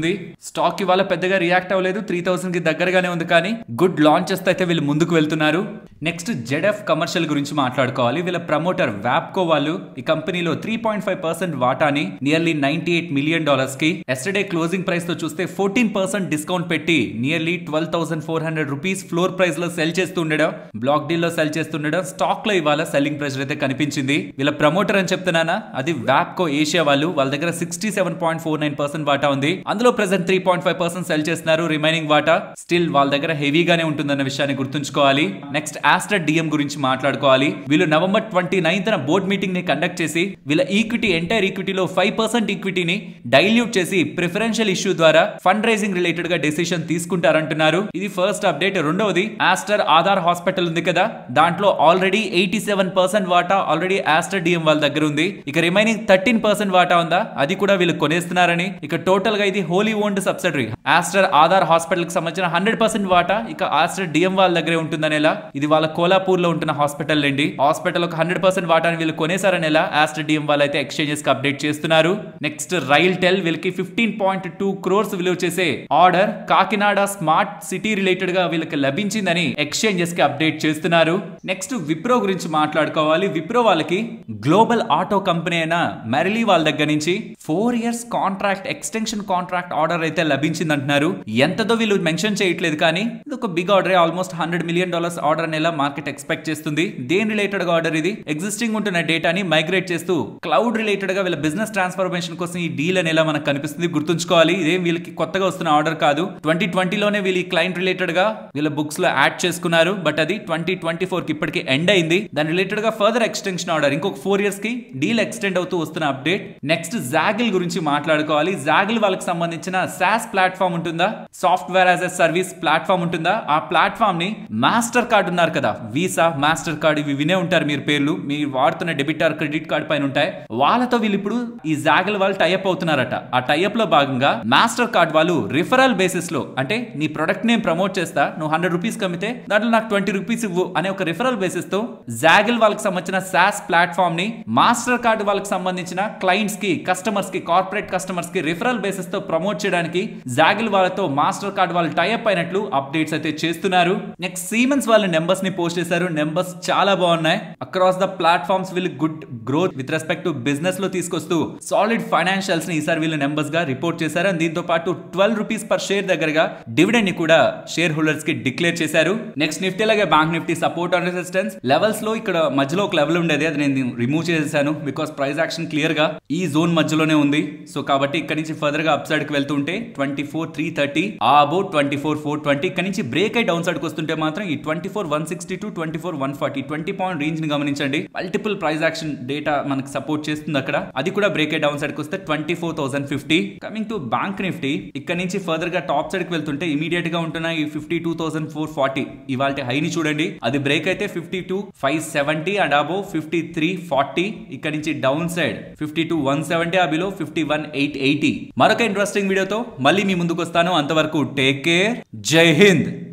ఉంది స్టాక్ ఇవాళ పెద్దగా రియాక్ట్ అవ్వలేదు త్రీ థౌసండ్ కి దగ్గరగానే ఉంది కానీ గుడ్ లాంచెస్ అయితే వీళ్ళు ముందుకు వెళ్తున్నారు నెక్స్ట్ జెడ్ఎఫ్ కమర్షియల్ గురించి మాట్లాడుకోవాలి వీళ్ళ ప్రమోటర్ వ్యాప్కో వాళ్ళు ఈ కంపెనీలో త్రీ పాయింట్ ఫైవ్ పర్సెంట్ వాటాని nearly ninety eight million dollars కి ఎస్టర్డే క్లోజింగ్ ప్రైస్ తో చూస్తే ఫోర్టీన్ పర్సెంట్ డిస్కౌంట్ పెట్టి nearly twelve thousand four hundred rupees floor price లో సెల్ చేస్తుండడం బ్లాక్ డీల్ లో సెల్ చేస్తుండడం స్టాక్ లో ఇవాళ సెల్లింగ్ ప్రెషర్ అయితే కనిపించింది వీళ్ళ ప్రమోటర్ అని చెప్తున్నానా అది వ్యాప్కో ఏషియా వాళ్ళు వాళ్ళ దగ్గర sixty seven point four nine percent వాటా ఉంది అందులో present three point five percent sell చేస్తున్నారు రిమైనింగ్ వాటా స్టిల్ వాళ్ళ దగ్గర హెవీగానే ఉంటుందన్న విషయాన్ని గుర్తుంచుకోవాలి నెక్స్ట్ ఆస్టర్ డిఎం గురించి మాట్లాడుకోవాలి వీళ్ళు November twenty ninth board meeting ని కండక్ట్ చేసి వీళ్ళ ఈక్విటీ ఎంటైర్ ఈక్విటీలో ఫైవ్ పర్సెంట్ ఈక్విటీని డైల్యూట్ చేసి ప్రిఫరెన్షియల్ ఇష్యూ ద్వారా ఫండ్ రైజింగ్ రిలేటెడ్ గా డెసిషన్ తీసుకుంటారంటున్నారు ఇది ఫస్ట్ అప్డేట్ రెండవది ఆస్టర్ ఆధార్ హాస్పిటల్ ఉంది కదా దాంట్లో ఆల్రెడీ ఎయిటీ సెవెన్ పర్సెంట్ వాటా ఆల్రెడీ ఆస్టర్ డిఎం వాళ్ళ దగ్గర ఉంది ఇక రిమైనింగ్ థర్టీన్ పర్సెంట్ వాటా ఉందా అది కూడా వీళ్ళు కొనేస్తున్నారని ఇక టోటల్ గా ఇది wholly owned subsidiary Aster Aadhar hospital కి సంబంధించిన హండ్రెడ్ పర్సెంట్ వాటా ఇక ఆస్టర్ డిఎం వాళ్ళ దగ్గరే ఉంటుందనేలా ఇది వాళ్ళ కోలాపూర్ లో ఉంటున్న హాస్పిటల్ అండి హాస్పిటల్ ఒక హండ్రెడ్ పర్సెంట్ వాటాని వీళ్ళు కొనేసారనేలా ఆస్టర్ డిఎం వాళ్ళు అయితే ఎక్స్చేంజెస్ కి అప్డేట్ చేస్తున్నారు నెక్స్ట్ రైల్ టెల్ వీళ్ళకి ఫిఫ్టీన్ పాయింట్ టూ క్రోర్స్ విలువ చేసే order Kakinada smart city related గా వీళ్ళకి లభించిందని ఎక్స్చేంజెస్ కి అప్డేట్ చేస్తున్నారు నెక్స్ట్ విప్రో గురించి మాట్లాడుకోవాలి విప్రో వాళ్ళకి గ్లోబల్ ఆటో కంపెనీ అయిన మెరలీ వాళ్ళ దగ్గర నుంచి four years contract extension contract order అయితే లభించింది అంటున్నారు ఎంతదో వీళ్ళు మెన్షన్ చేయట్లేదు కానీ ఇది ఒక big order almost hundred million dollars order అనేలా మార్కెట్ ఎక్స్పెక్ట్ చేస్తుంది దేని రిలేటెడ్ గా ఆర్డర్ ఇది ఎగ్జిస్టింగ్ ఉంటున్న డేటాని మైగ్రేట్ చేస్తూ క్లౌడ్ రిలేటెడ్ గా వీళ్ళ బిజినెస్ ట్రాన్స్ఫర్మేషన్ కోసం ఈ డీల్ అనేలా మనకు కనిపిస్తుంది గుర్తుంచుకోవాలి ఇదేం వీళ్ళకి కొత్తగా వస్తున్న ఆర్డర్ కాదు ట్వంటీ ట్వంటీలోనే వీళ్ళు ఈ క్లయింట్ రిలేటెడ్ గా వీళ్ళ బుక్స్ లో యాడ్ చేసుకున్నారు బట్ అది ట్వంటీ ట్వంటీ ఫోర్ కి ఇప్పటికి ఎండ్ అయింది దాని రిలేటెడ్ గా ఫర్దర్ ఎక్స్టెన్షన్ ఆర్డర్ ఇంకొక ఫోర్ ఇయర్స్ కి డీల్ ఎక్స్టెండ్ అవుతూ వస్తున్న అప్డేట్ నెక్స్ట్ జాగిల్ గురించి మాట్లాడుకోవాలి జాగిల్ వాళ్ళకి సంబంధించిన సాస్ ప్లాట్ఫామ్ ఉంటుందా software as a service platform ఉంటుందా ఆ ప్లాట్ఫామ్ ని మాస్టర్ కార్డ్ ఉన్నారు కదా వీసా మాస్టర్ కార్డ్ ఇవి వినే ఉంటారు మీరు పేర్లు మీరు వాడుతున్న డెబిట్ ఆర్ క్రెడిట్ కార్డ్ పైన ఉంటాయి వాళ్ళతో వీళ్ళు ఇప్పుడు ఈ జాగిల్ వాళ్ళు టైఅప్ అవుతున్నారట ఆ టైఅప్ లో భాగంగా మాస్టర్ కార్డ్ వాళ్ళు రిఫరల్ బేసిస్ లో అంటే నీ ప్రొడక్ట్ నేను ప్రమోట్ చేస్తా నువ్వు హండ్రెడ్ రూపీస్ కమ్మితే దాంట్లో నాకు ట్వంటీ రూపీస్ ఇవ్వు అనే ఒక రిఫరల్ బేసిస్ తో జాగిల్ వాళ్ళకి సంబంధించిన సాస్ ప్లాట్ఫామ్ ని మాస్టర్ కార్డ్ వాళ్ళకి సంబంధించిన క్లయింట్స్ కి కస్టమర్స్ కి కార్పొరేట్ కస్టమర్స్ కి రిఫరల్ బేసిస్ తో ప్రమోట్ చేయడానికి జాగిల్ వాళ్ళతో మాస్టర్ కార్డ్ వాళ్ళు టైఅప్ అయినట్లు అప్డేట్స్ అయితే చేస్తున్నారు నెక్స్ట్ సీమెన్స్ వాళ్ళ నెంబర్స్ ని పోస్ట్ చేశారు నెంబర్స్ చాలా బాగున్నాయి అక్రాస్ ద ప్లాట్ఫామ్స్ వీళ్ళు good growth with respect to business లో తీసుకొస్తూ సాలిడ్ ఫైనాన్షియల్స్ ని ఈసారి వీళ్ళు నెంబర్స్ గా రిపోర్ట్ చేశారు And దీంతో పాటు ట్వెల్వ్ రూపీస్ పర్ షేర్ దగ్గరగా డివిడెండ్ ని కూడా షేర్ హోల్డర్స్ కి డిక్లేర్ చేశారు నెక్స్ట్ నిఫ్టీ లాగే bank Nifty support and resistance levels లో ఇక్కడ మధ్యలో ఒక లెవెల్ ఉండేది అది నేను రిమూవ్ చేసేసాను బికాస్ ప్రైస్ యాక్షన్ క్లియర్ గా ఈ జోన్ మధ్యలోనే ఉంది సో కాబట్టి ఇక్కడ నుంచి ఫర్దర్ గా అప్ సైడ్ కి వెళ్తుంటే twenty four three thirty uh about twenty four four twenty ఇక్కడ నుంచి బ్రేక్ అయి డౌన్ సైడ్ కి వస్తుంటే మాత్రం ఈ twenty four one sixty to twenty four one forty twenty point range ని గమనించండి మల్టిపుల్ ప్రైస్ యాక్షన్ డేటా మనకు సపోర్ట్ చేస్తుంది అక్కడ అది కూడా బ్రేక్ అయి డౌన్ సైడ్ కి వస్తే twenty four thousand fifty coming to bank Nifty ఇక్కడ నుంచి ఫర్దర్ గా టాప్ సైడ్ కి వెళ్తుంటే ఇమీడియట్ గా ఉంటున్న ఈ fifty two thousand four forty ఇవాళ హైని చూడండి అది బ్రేక్ అయితే fifty two five seventy and above fifty three forty ఇక్కడ నుంచి downside fifty two one seventy uh below fifty one eight eighty మరొక ఇంట్రెస్టింగ్ వీడియోతో మళ్ళీ మీ ముందుకు వస్తాను అంతవరకు టేక్ కేర్ జై హింద్